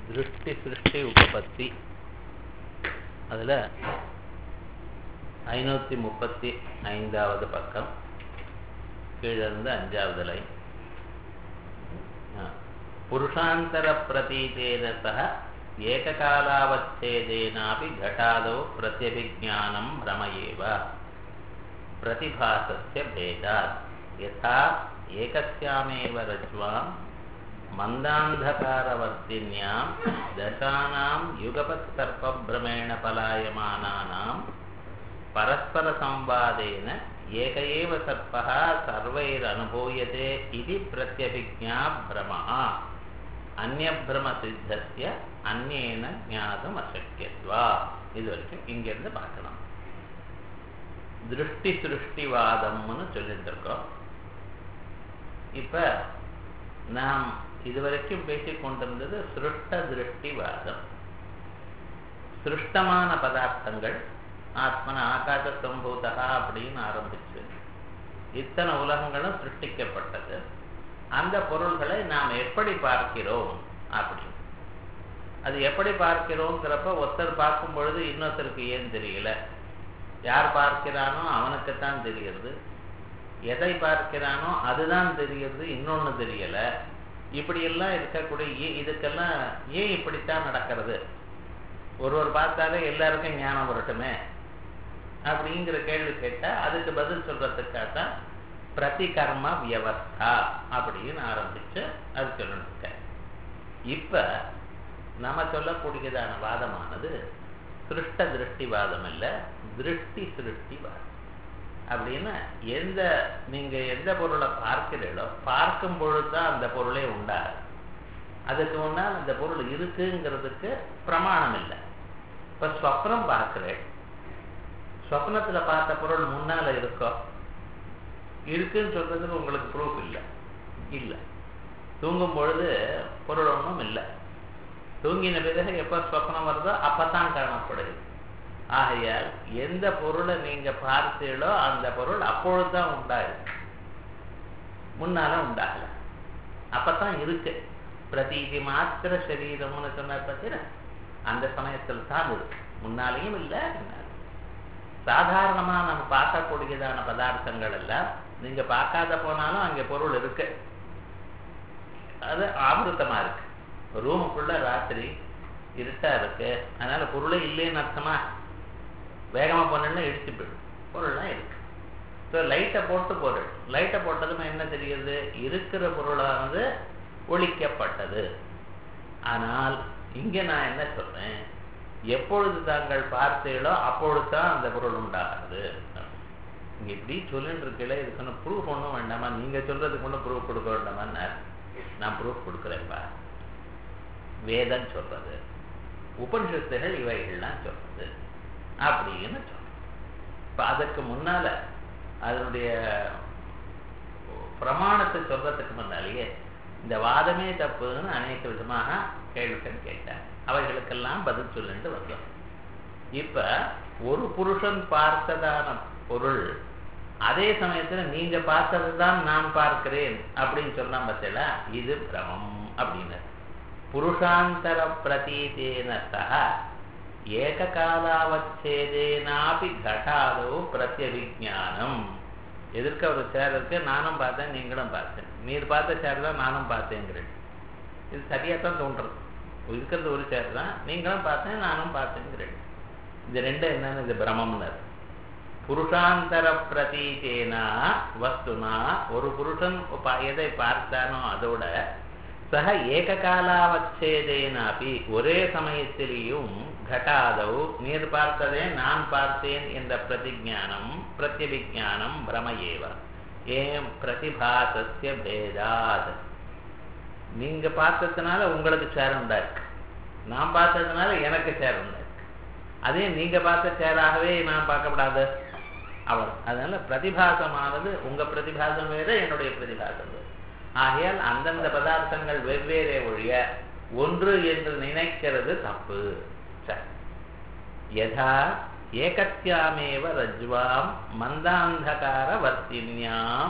திருஷ்டி சிருஷ்டி உபபத்தி அதில் ஐநூற்றி முப்பத்தி ஐந்தாவது பக்கம் கீழிருந்து அஞ்சாவது லைன் புருஷாந்தர பிரதீதேன சக ஏககாலாவச்சேதேனாபி घटादौ प्रत्यभिज्ञानं भ्रम एव प्रतिभासस्य भेदात् यथा एकस्यामेव रज्ज्वां मन्दान्धकारवर्तिन्यां दशानां युगपत्सर्पभ्रमेण पलायमानानां परस्परसंवादेन एक एव सर्पः सर्वैरनुभूयते इति प्रत्यभिज्ञा भ्रमः அந்நியபிரமசித்தஸ்ய அந்நேன ஞானம் அசக்கியத்வா இது வரைக்கும் இங்கிருந்து பார்க்கணும் திருஷ்டி சிருஷ்டிவாதம்னு சொல்லிட்டு இருக்கோம் இப்ப நாம் இதுவரைக்கும் பேசிக் கொண்டிருந்தது சிருஷ்ட திருஷ்டிவாதம் சிருஷ்டமான பதார்த்தங்கள் ஆத்மன ஆகாச சம்பூதா அப்படின்னு ஆரம்பிச்சு இத்தனை உலகங்களும் சிருஷ்டிக்கப்பட்டது அந்த பொருள்களை நாம் எப்படி பார்க்கிறோம் அப்படின்னு அது எப்படி பார்க்கிறோங்கிறப்ப ஒருத்தர் பார்க்கும் பொழுது இன்னொருத்தருக்கு ஏன் தெரியல யார் பார்க்கிறானோ அவனுக்குத்தான் தெரிகிறது எதை பார்க்கிறானோ அதுதான் தெரிகிறது இன்னொன்று தெரியல இப்படியெல்லாம் இருக்கக்கூடிய இதுக்கெல்லாம் ஏன் இப்படித்தான் நடக்கிறது ஒருவர் பார்த்தாலே எல்லாருக்கும் ஞானம் வரட்டுமே அப்படிங்கிற கேள்வி கேட்டால் அதுக்கு பதில் சொல்றதுக்காகத்தான் பிரதிகர்ம வியவஸ்தா அப்படின்னு ஆரம்பிச்சு அது சொல்லணுங்க இப்ப நம்ம சொல்லக்கூடியதான வாதமானது சிருஷ்ட திருஷ்டிவாதம் இல்ல திருஷ்டி சிருஷ்டிவாதம் அப்படின்னா எந்த நீங்க எந்த பொருளை பார்க்கிறீங்களோ பார்க்கும் பொழுதுதான் அந்த பொருளே உண்டாது அதுக்கு முன்னால் அந்த பொருள் இருக்குங்கிறதுக்கு பிரமாணம் இல்லை இப்ப ஸ்வப்னம் பார்க்கிறேன் ஸ்வப்னத்துல பார்த்த பொருள் முன்னால இருக்கோ இருக்குன்னு சொல்றதுக்கு உங்களுக்கு ப்ரூஃப் இல்லை இல்லை தூங்கும் பொழுது பொருள் ஒன்றும் இல்லை தூங்கின பிறகு எப்போ ஸ்வப்னம் வருதோ அப்பத்தான் காணப்படுது ஆகையால் எந்த பொருளை நீங்க பார்த்தீங்களோ அந்த பொருள் அப்பொழுதுதான் உண்டாகுது முன்னால உண்டாகல அப்பத்தான் இருக்கு பிரதீதி மாத்திர சரீரம்னு சொன்னார் பார்த்தீங்கன்னா அந்த சமயத்தில் தான் இருக்கு முன்னாலேயும் இல்லை சாதாரணமா நம்ம பார்க்கக்கூடியதான பதார்த்தங்கள் எல்லாம் நீங்க பார்க்காத போனாலும் அங்க பொருள் இருக்கு அது ஆபிருத்தமா இருக்கு ரூமுக்குள்ள ராத்திரி இருட்டா இருக்கு அதனால பொருளே இல்லைன்னு அர்த்தமா வேகமா போனோம்னா இடிச்சு போயிடும் பொருள்லாம் இருக்கு ஸோ லைட்டை போட்டு பொருள் லைட்டை போட்டதுமே என்ன தெரியுது இருக்கிற பொருளானது ஒழிக்கப்பட்டது ஆனால் இங்க நான் என்ன சொல்றேன் எப்பொழுது தாங்கள் பார்த்தீங்களோ அப்பொழுது தான் அந்த பொருள் உண்டாகுது இங்க இப்படி சொல்லிட்டு இருக்கல இதுக்கு ப்ரூஃப் ஒன்றும் வேண்டாமா நீங்க சொல்றதுக்கு ஒன்றும் ப்ரூஃப் கொடுக்க வேண்டாமான்னு நான் ப்ரூஃப் கொடுக்குறேன்ப்பா வேதம் சொல்றது உபனிஷத்துகள் இவைகள்லாம் சொல்றது அப்படின்னு சொல்றேன் இப்ப அதற்கு முன்னால அதனுடைய பிரமாணத்தை சொல்றதுக்கு முன்னாலேயே இந்த வாதமே தப்புன்னு அநேக விதமாக கேள்விகள் கேட்டார் அவைகளுக்கெல்லாம் பதில் சொல்லிட்டு வந்தோம் இப்ப ஒரு புருஷன் பார்த்ததான பொருள் அதே சமயத்துல நீங்க பார்த்ததுதான் நான் பார்க்கிறேன் அப்படின்னு சொன்னா பார்த்தல இது பிரமம் அப்படின்னு புருஷாந்தர பிரதீதேன சக ஏக காலாவச்சேதேனாபி கட்டாதோ பிரத்யவிஜானம் எதிர்க்க ஒரு சேர் இருக்கு நானும் பார்த்தேன் நீங்களும் பார்த்தேன் நீர் பார்த்த சேர் தான் நானும் பார்த்தேங்கிறேன் இது சரியா தான் தோன்றது இருக்கிறது ஒரு சேர் தான் நீங்களும் பார்த்தேன் நானும் பார்த்தேங்கிறேன் இது ரெண்டு என்னன்னு இது பிரமம்னர் புருஷாந்தர பிரதீதேனா வஸ்துனா ஒரு புருஷன் எதை பார்த்தானோ அதோட சக ஏக காலாவச்சேதேனாபி ஒரே சமயத்திலேயும் கட்டாதவ் நீர் பார்த்ததே நான் பார்த்தேன் என்ற பிரதிஜானம் பிரத்யபிஜானம் பிரம ஏவ ஏம் பிரதிபாசஸ்ய பேதாத் நீங்க பார்த்ததுனால உங்களுக்கு சேர் உண்டாயிருக்கு நான் பார்த்ததுனால எனக்கு சேர் உண்டாயிருக்கு அதே நீங்க பார்த்த சேராகவே நான் பார்க்கப்படாது அவர் அதனால பிரதிபாசமானது உங்க பிரதிபாசம் வேறு என்னுடைய பிரதிபாசம் வேறு ஆகையால் அந்தந்த பதார்த்தங்கள் வெவ்வேறே ஒழிய ஒன்று என்று நினைக்கிறது தப்பு யதா ஏகத்தியாமேவ ரஜ்வாம் மந்தாந்தகார வர்த்தின்யாம்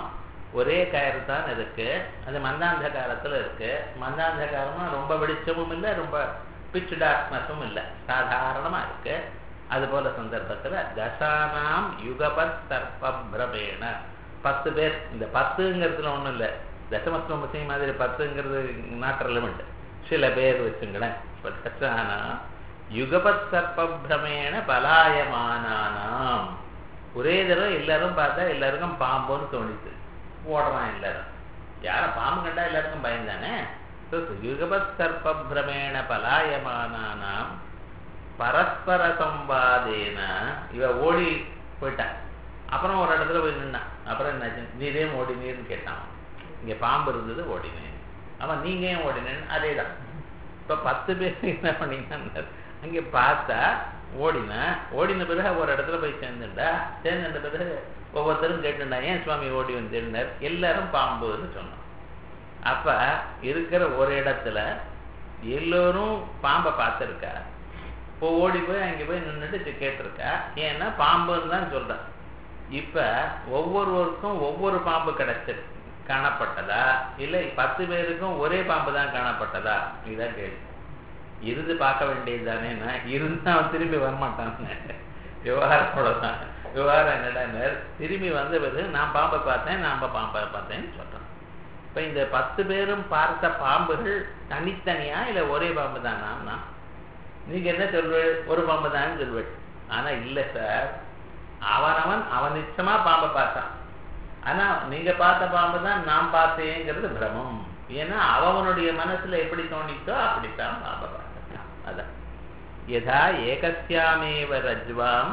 ஒரே கயிறு தான் இருக்கு அது மந்தாந்த காலத்துல இருக்கு மந்தாந்த காலமா ரொம்ப வெளிச்சமும் இல்லை ரொம்ப பிச்சு டார்க்னஸும் இல்லை சாதாரணமா இருக்கு அது போல சந்தர்ப்பத்துல தசானாம் யுகபத் சர்ப்ப பிரமேண பத்து பேர் இந்த பத்துங்கிறதுல ஒண்ணும் இல்லை தசமஸ்தமசி மாதிரி பத்துங்கிறது நாட் ரெலவெண்ட் சில பேர் வச்சுங்களேன் இப்ப தசானா யுகபத் சர்ப்ப பிரமேண பலாயமானானாம் ஒரே தடவை எல்லாரும் பார்த்தா எல்லாருக்கும் பாம்புன்னு தோணிச்சு ஓடுறான் எல்லாரும் யார பாம்பு கண்டா எல்லாருக்கும் பயந்தானே யுகபத் சர்ப்ப பிரமேண பலாயமானானாம் பரஸ்பர சம்பாதேன இவ ஓடி போயிட்டான் அப்புறம் ஒரு இடத்துல போய் நின்னான் அப்புறம் என்னாச்சு நீரே ஓடினீர்னு கேட்டான் இங்க பாம்பு இருந்தது ஓடினேன் அவன் நீங்க ஏன் ஓடினேன் அதே தான் இப்ப பத்து பேர் என்ன பண்ணீங்கன்னா அங்கே பார்த்தா ஓடினேன் ஓடின பிறகு ஒரு இடத்துல போய் சேர்ந்துட்டா சேர்ந்துட்ட பிறகு ஒவ்வொருத்தரும் கேட்டுண்டா ஏன் சுவாமி ஓடி வந்திருந்தார் எல்லாரும் பாம்புன்னு சொன்னோம் அப்ப இருக்கிற ஒரு இடத்துல எல்லோரும் பாம்பை பார்த்துருக்கா இப்போ ஓடி போய் அங்கே போய் நின்றுட்டு கேட்டிருக்கா ஏன்னா பாம்புன்னு தான் சொல்றான் இப்ப ஒவ்வொருவருக்கும் ஒவ்வொரு பாம்பு கிடைச்சது காணப்பட்டதா இல்லை பத்து பேருக்கும் ஒரே பாம்பு தான் காணப்பட்டதா இதுதான் கேள்வி இருந்து பார்க்க வேண்டியது தானே இருந்தா அவன் திரும்பி வரமாட்டான் விவகாரத்தோட தான் விவகாரம் என்னடா திரும்பி வந்த பிறகு நான் பாம்பை பார்த்தேன் நான் பாம்பை பார்த்தேன்னு சொல்றான் இப்ப இந்த பத்து பேரும் பார்த்த பாம்புகள் தனித்தனியா இல்ல ஒரே பாம்பு தானா நீங்க என்ன சொல்வேள் ஒரு பாம்பு தான் சொல்வேள் ஆனா இல்ல சார் அவனவன் அவன் நிச்சயமா பாம்பை பார்த்தான் ஆனா நீங்க பார்த்த பாம்பு தான் நான் பார்த்தேங்கிறது பிரமம் ஏன்னா அவனுடைய மனசுல எப்படி தோணித்தோ அப்படித்தான் பாம்பை பார்த்தான் அதான் யதா ஏகஸ்யாமேவ ரஜ்வாம்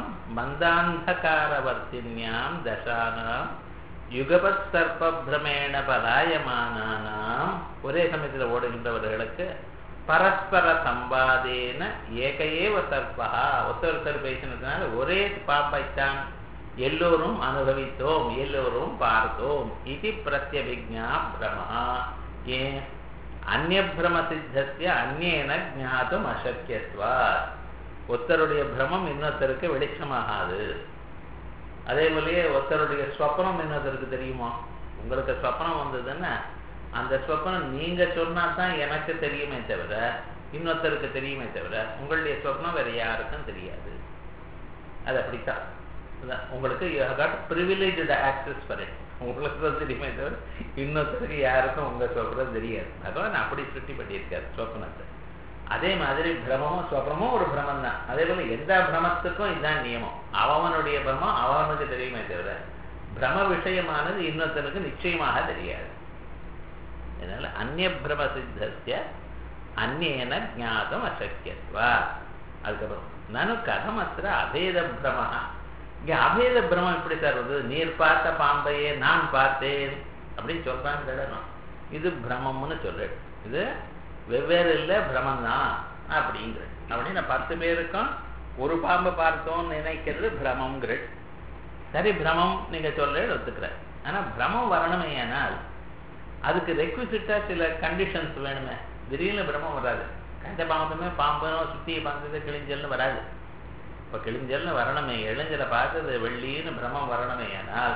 மந்தாந்தகாரவர்த்தின்யாம் தசானாம் யுகபத் சர்ப்ப பிரமேண பலாயமானானாம் ஒரே சமயத்தில் ஓடுகின்றவர்களுக்கு பரஸ்பர சம்பாதேன ஏக ஏவ சர்ப்பா ஒருத்தர் பேசினதுனால ஒரே பாப்பைத்தான் எல்லோரும் அனுபவித்தோம் எல்லோரும் பார்த்தோம் இது பிரத்யபிஜா பிரமா ஏன் அந்நிய பிரம சித்தஸ்ய அந்நேன ஜாத்தும் அசக்கியத்வா ஒருத்தருடைய பிரமம் இன்னொருத்தருக்கு வெளிச்சமாகாது அதே போலயே ஒருத்தருடைய ஸ்வப்னம் இன்னொருத்தருக்கு தெரியுமா உங்களுக்கு ஸ்வப்னம் வந்ததுன்னா அந்த ஸ்வப்னம் நீங்க சொன்னா தான் எனக்கு தெரியுமே தவிர இன்னொருத்தருக்கு தெரியுமே தவிர உங்களுடைய ஸ்வப்னம் வேற யாருக்கும் தெரியாது அது அப்படித்தான் உங்களுக்கு you got privilege access for it உங்களுக்கு தான் தெரியுமே தவிர இன்னொருத்தருக்கு யாருக்கும் உங்க சொல்றது தெரியாது பகவான் அப்படி சுட்டி பண்ணியிருக்காரு ஸ்வப்னத்தை அதே மாதிரி பிரமமும் ஸ்வப்னமும் ஒரு பிரமம் தான் அதே போல எந்த பிரமத்துக்கும் இதுதான் நியமம் அவனுடைய பிரமம் அவனுக்கு தெரியுமே தவிர பிரம விஷயமானது இன்னொருத்தனுக்கு நிச்சயமாக தெரியாது அதனால அந்நிய பிரம சித்தஸ்ய அந்நேன ஜாதம் அசக்கியத்வா அதுக்கப்புறம் நனு கதம் அத்திர அபேத பிரமா இங்க அபேத பிரமம் எப்படி சார் வருது நீர் பார்த்த பாம்பையே நான் பார்த்தேன் அப்படின்னு சொல்றான் கிடணும் இது பிரமம்னு சொல்றேன் இது வெவ்வேறு இல்லை பிரமம் தான் அப்படிங்கிற அப்படின்னு பத்து பேருக்கும் ஒரு பாம்பை பார்த்தோம்னு நினைக்கிறது பிரமங்கிற சரி பிரமம் நீங்க சொல்ல ஒத்துக்கிற ஆனா பிரமம் வரணுமே ஆனால் அதுக்கு ரெக்விசிட்டா சில கண்டிஷன்ஸ் வேணுமே திடீர்னு பிரம்மம் வராது கண்ட பாம்புமே பாம்பனோ சுத்தியை பார்த்தது கிழிஞ்சல்னு வராது இப்ப கிழிஞ்சல்னு வரணுமே இளைஞரை பார்த்தது வெள்ளின்னு பிரம்மம் வரணுமே ஆனால்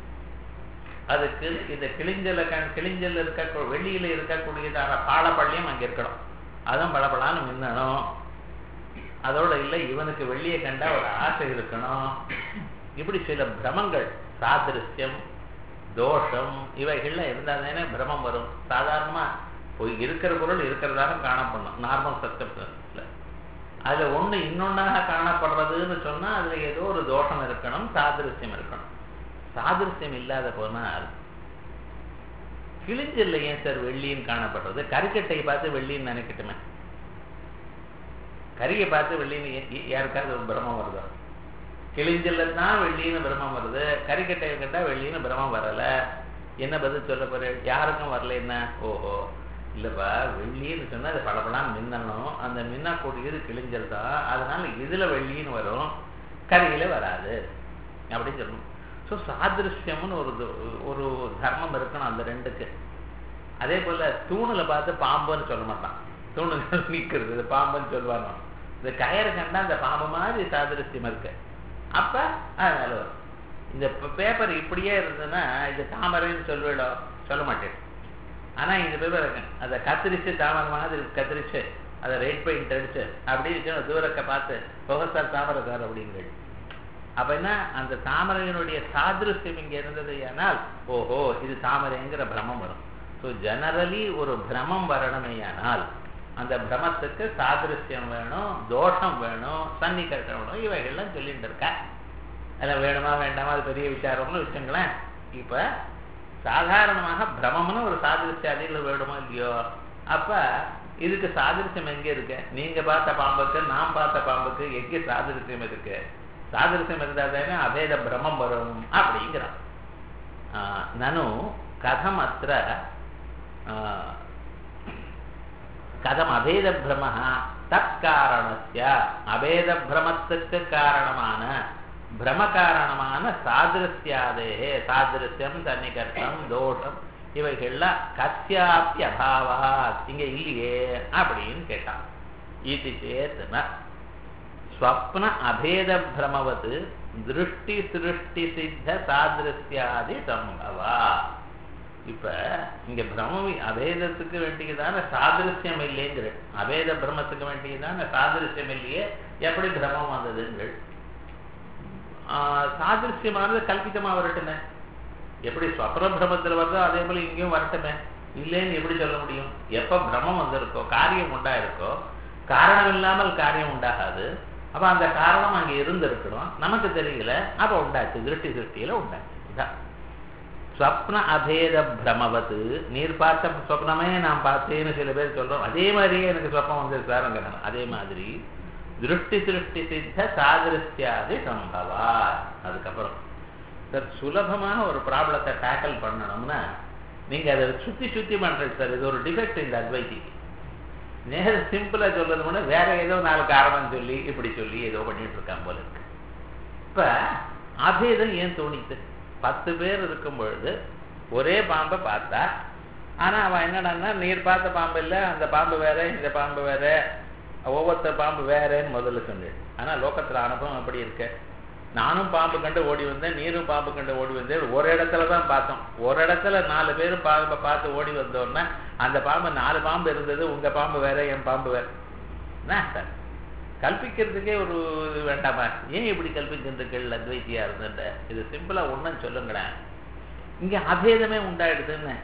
அதுக்கு இந்த கிழிஞ்சல கண் கிழிஞ்சல் இருக்க வெளியில இருக்கக்கூடியதான பாலப்பள்ளியும் அங்க இருக்கணும் அதுவும் பளபளான்னு மின்னணும் அதோட இல்லை இவனுக்கு வெள்ளியை கண்டா ஒரு ஆசை இருக்கணும் இப்படி சில பிரமங்கள் சாதிருஷ்யம் தோஷம் இவைகள்லாம் இருந்தாதானே பிரமம் வரும் சாதாரணமா போய் இருக்கிற பொருள் இருக்கிறதாக காணப்படணும் நார்மல் சப்டப்ல அதுல ஒண்ணு இன்னொன்னாக காணப்படுறதுன்னு சொன்னா அதுல ஏதோ ஒரு தோஷம் இருக்கணும் சாதிருஷ்யம் இருக்கணும் சாதிருஷ்யம் இல்லாத போனால் கிழிஞ்சல்ல ஏன் சார் வெள்ளின்னு காணப்படுறது கறிக்கட்டையை பார்த்து வெள்ளின்னு நினைக்கட்டுமே கறியை பார்த்து வெள்ளின்னு யாருக்காவது ஒரு பிரமம் வருதோ கிழிஞ்சல்ல தான் வெள்ளின்னு பிரமம் வருது கறிக்கட்டையை கட்டா வெள்ளின்னு பிரமம் வரல என்ன பதில் சொல்ல போற யாருக்கும் வரல என்ன ஓஹோ இல்லப்பா வெள்ளின்னு சொன்னா அது பளபளான்னு மின்னணும் அந்த மின்னக்கூடியது கிழிஞ்சல் தான் அதனால இதுல வெள்ளின்னு வரும் கரியில வராது அப்படின்னு சொல்லணும் ஸோ சாதிருஷ்யம்னு ஒரு ஒரு தர்மம் இருக்கணும் அந்த ரெண்டுக்கு அதே போல தூணுல பார்த்து பாம்புன்னு சொல்ல மாட்டான் தூணுகள் நிற்கிறது இது பாம்புன்னு சொல்லுவாங்க இந்த கயறு கண்டா அந்த பாம்பு மாதிரி சாதிருஷ்யம் இருக்கு அப்ப அதனால வரும் இந்த பேப்பர் இப்படியே இருந்ததுன்னா இது தாமரைன்னு சொல்லுவிடோ சொல்ல மாட்டேன் ஆனா இந்த பேப்பர் அதை கத்திரிச்சு தாமரை மாதிரி கத்திரிச்சு அதை ரெட் பெயிண்ட் அடிச்சு அப்படி தூரத்தை பார்த்து புகசார் தாமரை சார் அப்படிங்கிறது அப்ப என்ன அந்த தாமரையினுடைய சாதிருஷ்யம் இங்க இருந்தது ஆனால் ஓஹோ இது தாமரைங்கிற பிரமம் வரும் ஸோ ஜெனரலி ஒரு பிரமம் வரணுமேயானால் அந்த பிரமத்துக்கு சாதிருஷ்யம் வேணும் தோஷம் வேணும் சன்னிகட்டம் வேணும் இவைகள்லாம் சொல்லிட்டு இருக்கா அதில் வேணுமா வேண்டாமா அது பெரிய விசாரம்னு வச்சுங்களேன் இப்ப சாதாரணமாக பிரமம்னு ஒரு சாதிருஷ்யாதிகள் வேணுமோ இல்லையோ அப்ப இதுக்கு சாதிருஷ்யம் எங்க இருக்கு நீங்க பார்த்த பாம்புக்கு நான் பார்த்த பாம்புக்கு எங்கே சாதிருஷ்யம் இருக்கு சாதிருஷ்யம் இருந்தா தானே அபேத பிரமம் வரும் அப்படிங்கிறான் நனு கதம் அத்த கதம் அபேத பிரம தற்காரணஸ்ய அபேத பிரமத்துக்கு காரணமான பிரம காரணமான சாதிருஷ்யாதே சாதிருஷ்யம் சன்னிகர்த்தம் தோஷம் இவைகள்ல கத்தியாப்பி அபாவா இங்க இல்லையே அப்படின்னு கேட்டான் இது சேத்னா ஸ்வப்ன அபேத பிரமவது திருஷ்டி சிருஷ்டி சித்த சாதிருஷ்யாதி சம்பவா இப்ப இங்க பிரமவி அபேதத்துக்கு வேண்டியதான சாதிருஷ்யம் இல்லைங்கிற அபேத பிரமத்துக்கு வேண்டியதான சாதிருஷ்யம் இல்லையே எப்படி பிரமம் வந்ததுங்கள் சாதிருஷ்யமானது கல்பிதமா வரட்டுமே எப்படி ஸ்வப்ன பிரமத்தில் வருதோ அதே போல இங்கேயும் வரட்டுமே இல்லைன்னு எப்படி சொல்ல முடியும் எப்ப பிரமம் வந்திருக்கோ காரியம் உண்டாயிருக்கோ காரணம் இல்லாமல் காரியம் உண்டாகாது அப்ப அந்த காரணம் அங்க இருந்திருக்கணும் நமக்கு தெரியல அப்ப உண்டாச்சு திருஷ்டி திருஷ்டியில உண்டாச்சு இதான் ஸ்வப்ன அபேத பிரமவத்து நீர் பார்த்த சொப்னமே நான் பார்த்தேன்னு சில பேர் சொல்றோம் அதே மாதிரியே எனக்கு சொப்னம் வந்திருக்காருங்கிறாங்க அதே மாதிரி திருஷ்டி திருஷ்டி சித்த சாதிருஷ்டியாதி சம்பவா அதுக்கப்புறம் சார் சுலபமாக ஒரு ப்ராப்ளத்தை டேக்கிள் பண்ணணும்னா நீங்க அதை சுத்தி சுத்தி பண்றது சார் இது ஒரு டிஃபெக்ட் இந்த அத்வைத்திக்கு நேர சிம்பிளா சொல்றது கூட வேற ஏதோ நாலு காரணம் சொல்லி இப்படி சொல்லி ஏதோ பண்ணிட்டு இருக்கான் போல இருக்கு இப்ப அபேதம் ஏன் தோணித்து பத்து பேர் இருக்கும் பொழுது ஒரே பாம்பை பார்த்தா ஆனா அவன் என்னடான்னா நீர் பார்த்த பாம்பு இல்லை அந்த பாம்பு வேற இந்த பாம்பு வேற ஒவ்வொருத்தர் பாம்பு வேறேன்னு முதல்ல சொன்னேன் ஆனா லோகத்துல அனுபவம் எப்படி இருக்கு நானும் பாம்பு கண்டு ஓடி வந்தேன் நீரும் பாம்பு கண்டு ஓடி வந்தேன் ஒரு இடத்துல தான் பார்த்தோம் ஒரு இடத்துல நாலு பேரும் பாம்பை பார்த்து ஓடி வந்தோம்னா அந்த பாம்பு நாலு பாம்பு இருந்தது உங்க பாம்பு வேற என் பாம்பு வேற என்ன சார் கல்பிக்கிறதுக்கே ஒரு இது வேண்டாமா ஏன் இப்படி கல்பிக்கிறதுக்கள் அத்வைத்தியா இருந்துட்ட இது சிம்பிளா ஒண்ணுன்னு சொல்லுங்களேன் இங்க அபேதமே உண்டாயிடுதுன்னு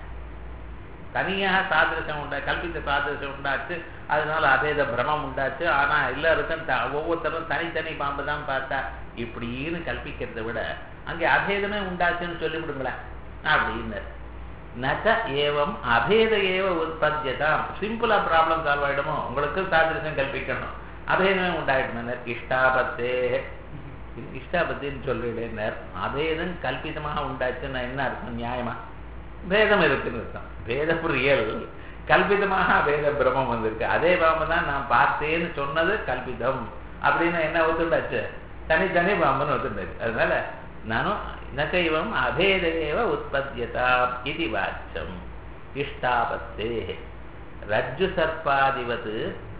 தனியாக சாதிரசம் உண்டா கல்பித்த சாதிரசம் உண்டாச்சு அதனால அபேத பிரமம் உண்டாச்சு ஆனா எல்லாருக்கும் ஒவ்வொருத்தரும் தனித்தனி பாம்பு தான் பார்த்தா இப்படின்னு கல்பிக்கிறத விட அங்கே அபேதமே உண்டாச்சுன்னு சொல்லிவிடுங்களேன் அப்படின்னு நச்ச ஏவம் அபேத ஏவ உற்பத்தியதாம் சிம்பிளா ப்ராப்ளம் சால்வ் ஆயிடுமோ உங்களுக்கு சாதிரசம் கல்பிக்கணும் அபேதமே உண்டாயிடுமே இஷ்டாபத்தே இஷ்டாபத்தின்னு சொல்லிடுனர் அபேதம் கல்பிதமாக உண்டாச்சுன்னா என்ன அர்த்தம் நியாயமா பேதம் இருக்குன்னு அர்த்தம் பேதம் ரியல் கல்பிதமாக பேத பிரமம் வந்திருக்கு அதே பாம்பு தான் நான் பார்த்தேன்னு சொன்னது கல்பிதம் அப்படின்னு என்ன ஒத்துண்டாச்சு தனித்தனி பாம்புன்னு ஒத்துண்டாச்சு அதனால நானும் நைவம் அபேதேவ உற்பத்தியதா இது வாச்சம் இஷ்டாபத்தே ரஜ்ஜு சர்ப்பாதிபத்து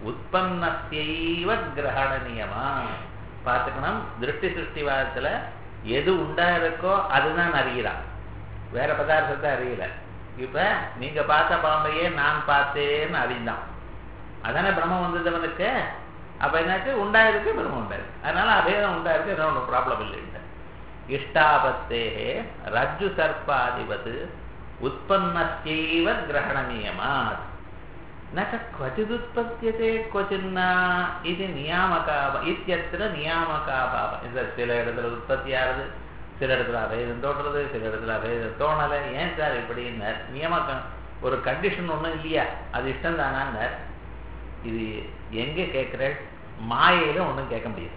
உற்பத்தியைவ கிரகண நியமா பார்த்துக்கணும் திருஷ்டி சிருஷ்டிவாதத்துல எது உண்டா இருக்கோ அதுதான் அறிகிறான் வேற பதார்த்தத்தை அறியல இப்ப நீங்க பார்த்த பாம்பையே நான் பார்த்தேன்னு அறிந்தான் அதானே பிரம்மம் வந்தது அவனுக்கு அப்ப என்னாச்சு உண்டாயிருக்கு பிரம்மம் உண்டாயிருக்கு அதனால அபேதம் உண்டாயிருக்கு என்ன ஒன்றும் ப்ராப்ளம் இல்லை இஷ்டாபத்தே ரஜ்ஜு சர்ப்பாதிபத்து உற்பத்தியைவ கிரகண நியமாத் நக क्वचिदुत्पद्यते क्वचिन्न இது நியாமகாப இத்தியத்திர நியாமகாபாவம் இந்த சில இடத்துல உற்பத்தி ஆகுது சில இடத்துல அபேதம் தோன்றது சில இடத்துல அபேதம் தோணலை ஏன் சார் இப்படின்னார் நியமக்கம் ஒரு கண்டிஷன் ஒன்றும் இல்லையா அது இஷ்டம் தானான்னார் இது எங்கே கேட்குற மாயையில ஒன்றும் கேட்க முடியாது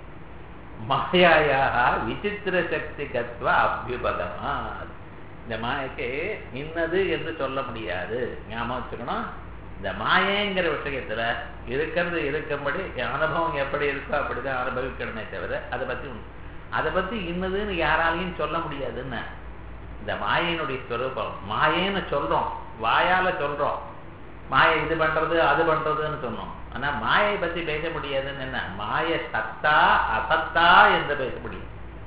மாயாயாக விசித்திர சக்தி கத்வ அபியுபகமா இந்த மாயைக்கு இன்னது என்று சொல்ல முடியாது ஞாபகம் வச்சுக்கணும் இந்த மாயங்கிற விஷயத்துல இருக்கிறது இருக்கும்படி அனுபவம் எப்படி இருக்கோ அப்படிதான் அனுபவிக்கணுமே தவிர அதை பத்தி அதை பத்தி இன்னதுன்னு யாராலையும் சொல்ல முடியாதுன்னு இந்த மாயினுடைய ஸ்வரூபம் மாயேன்னு சொல்றோம் வாயால சொல்றோம் மாயை இது பண்றது அது பண்றதுன்னு சொன்னோம் ஆனா மாயை பத்தி பேச முடியாதுன்னு என்ன மாய சத்தா அசத்தா என்று பேச முடியும்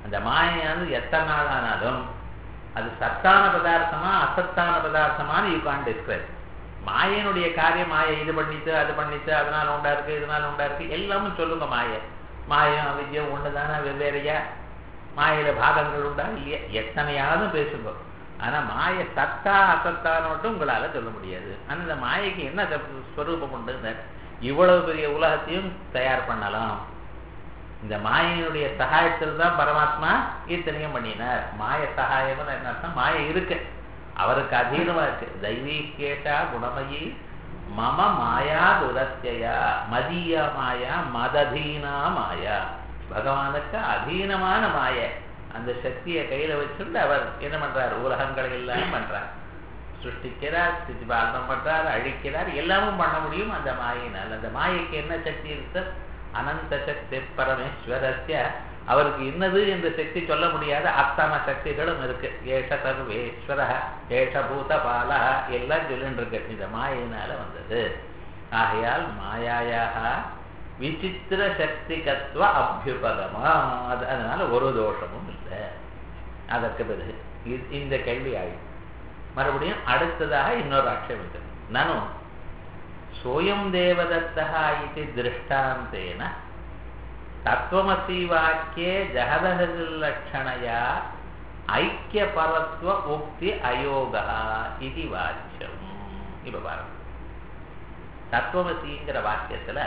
அந்த மாயானது எத்தனை நாள் ஆனாலும் அது சத்தான பதார்த்தமா அசத்தான பதார்த்தமானு யூ கான் டிஸ்கிரைப் மாயனுடைய காரியம் மாயை இது பண்ணித்து அது பண்ணித்து அதனால உண்டா இருக்கு இதனால உண்டா இருக்கு எல்லாமும் சொல்லுங்க மாய மாயம் அவித்யம் ஒண்ணுதானே வெவ்வேறையா மாயில பாகங்கள் உண்டா இல்லையா எத்தனையாவது பேசுங்க ஆனா மாய சத்தா அசத்தான்னு மட்டும் உங்களால சொல்ல முடியாது ஆனா இந்த மாயைக்கு என்ன சப்~ ஸ்வரூபம் உண்டு இவ்வளவு பெரிய உலகத்தையும் தயார் பண்ணலாம் இந்த மாயினுடைய சகாயத்தில் தான் பரமாத்மா இத்தனையும் பண்ணினார் மாய சகாயம்னு என்ன அர்த்தம் மாய இருக்கு அவருக்கு அதீனமா இருக்கு தெய்வீகேஷா குணமயி மம மாயா துரத்தியா மதிய மாயா மததீனா மாயா பகவானுக்கு அதீனமான மாய அந்த சக்தியை கையில வச்சுட்டு அவர் என்ன பண்றார் உலகங்களை எல்லாம் பண்றார் சிருஷ்டிக்கிறார் ஸ்திதிபாலனம் பண்றார் அழிக்கிறார் எல்லாமும் பண்ண முடியும் அந்த மாயினால் அந்த மாயைக்கு என்ன சக்தி இருக்கு அனந்த சக்தி பரமேஸ்வரஸ்ய அவருக்கு இன்னது என்ற சக்தி சொல்ல முடியாத அத்தனை சக்திகளும் இருக்கு ஏஷ சர்வேஸ்வர ஏஷ பூதபால எல்லாம் சொல்லிட்டு இருக்கு இந்த மாயினால வந்தது ஆகையால் மாயாயாக விசித்திர சக்திகத்துவ அபியுபகமா அது அதனால ஒரு தோஷமும் இல்லை அதற்கு பிறகு இது- இந்த கேள்வி ஆயிடும் மறுபடியும் அடுத்ததாக இன்னொரு ஆட்சேபம் நானும் சோயம் தேவதத்தா இது திருஷ்டாந்தேன தத்துவமசி வாக்கியே ஜகதலட்சணையா ஐக்கியபரத்துவ உக்தி அயோகா இது வாக்கியம் இப்ப பாருங்க தத்துவமசிங்கிற வாக்கியத்துல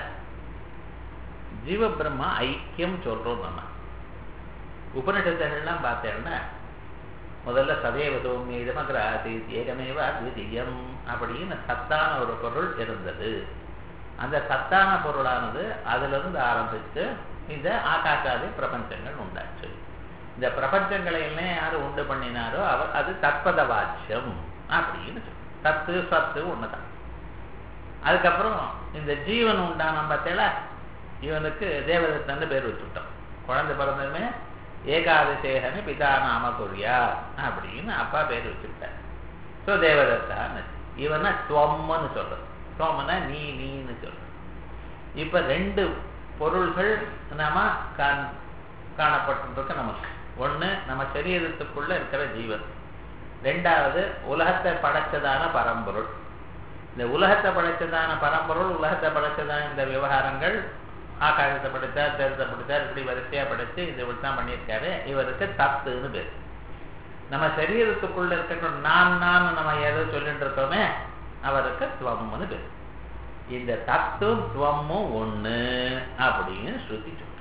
ஜீவ பிரம்மா ஐக்கியம் சொல்றோம் நம்ம உபனிஷத்துகள்லாம் பார்த்தேன்னா முதல்ல சதேவ சௌமியதமகிர ஆசீத் ஏகமேவ அத்விதீயம் அப்படின்னு சத்தான ஒரு பொருள் இருந்தது அந்த சத்தான பொருளானது அதிலிருந்து ஆரம்பித்து இந்த ஆகாசாதி பிரபஞ்சங்கள் உண்டாச்சு இந்த பிரபஞ்சங்களை எல்லாம் யாரு உண்டு பண்ணினாரோ அவர் அது தற்பத வாட்சியம் அப்படின்னு சொல்லு தத்து சத்து ஒண்ணுதான் அதுக்கப்புறம் இந்த ஜீவன் உண்டான பார்த்தேல இவனுக்கு தேவதத்தன்னு பேர் வச்சுட்டோம் குழந்தை பிறந்ததுமே ஏகாதசேகனு பிதா நாம குறியா அப்படின்னு அப்பா பேர் வச்சுட்டார் ஸோ தேவதத்தான்னு இவனை துவம்னு சொல்றது துவம்னா நீ நீன்னு சொல்றது இப்ப ரெண்டு பொருள்கள் நாம காண் காணப்பட்டிருக்கு நமக்கு ஒண்ணு நம்ம சரீரத்துக்குள்ள இருக்கிற ஜீவன் ரெண்டாவது உலகத்தை படைச்சதான பரம்பொருள் இந்த உலகத்தை படைச்சதான பரம்பொருள் உலகத்தை படைச்சதான இந்த விவகாரங்கள் ஆகாசத்தை படைத்தார் தேரத்தை படைத்தார் இப்படி வரிசையா படைச்சு இது இப்படி தான் பண்ணியிருக்காரு இவருக்கு தத்துன்னு பேர் நம்ம சரீரத்துக்குள்ள இருக்கின்ற நான் நான் நம்ம ஏதோ சொல்லிட்டு இருக்கோமே அவருக்கு துவம்னு பேர் இந்த தத்துவம் துவமும் ஒண்ணு அப்படின்னு ஸ்ருதி சொல்றோம்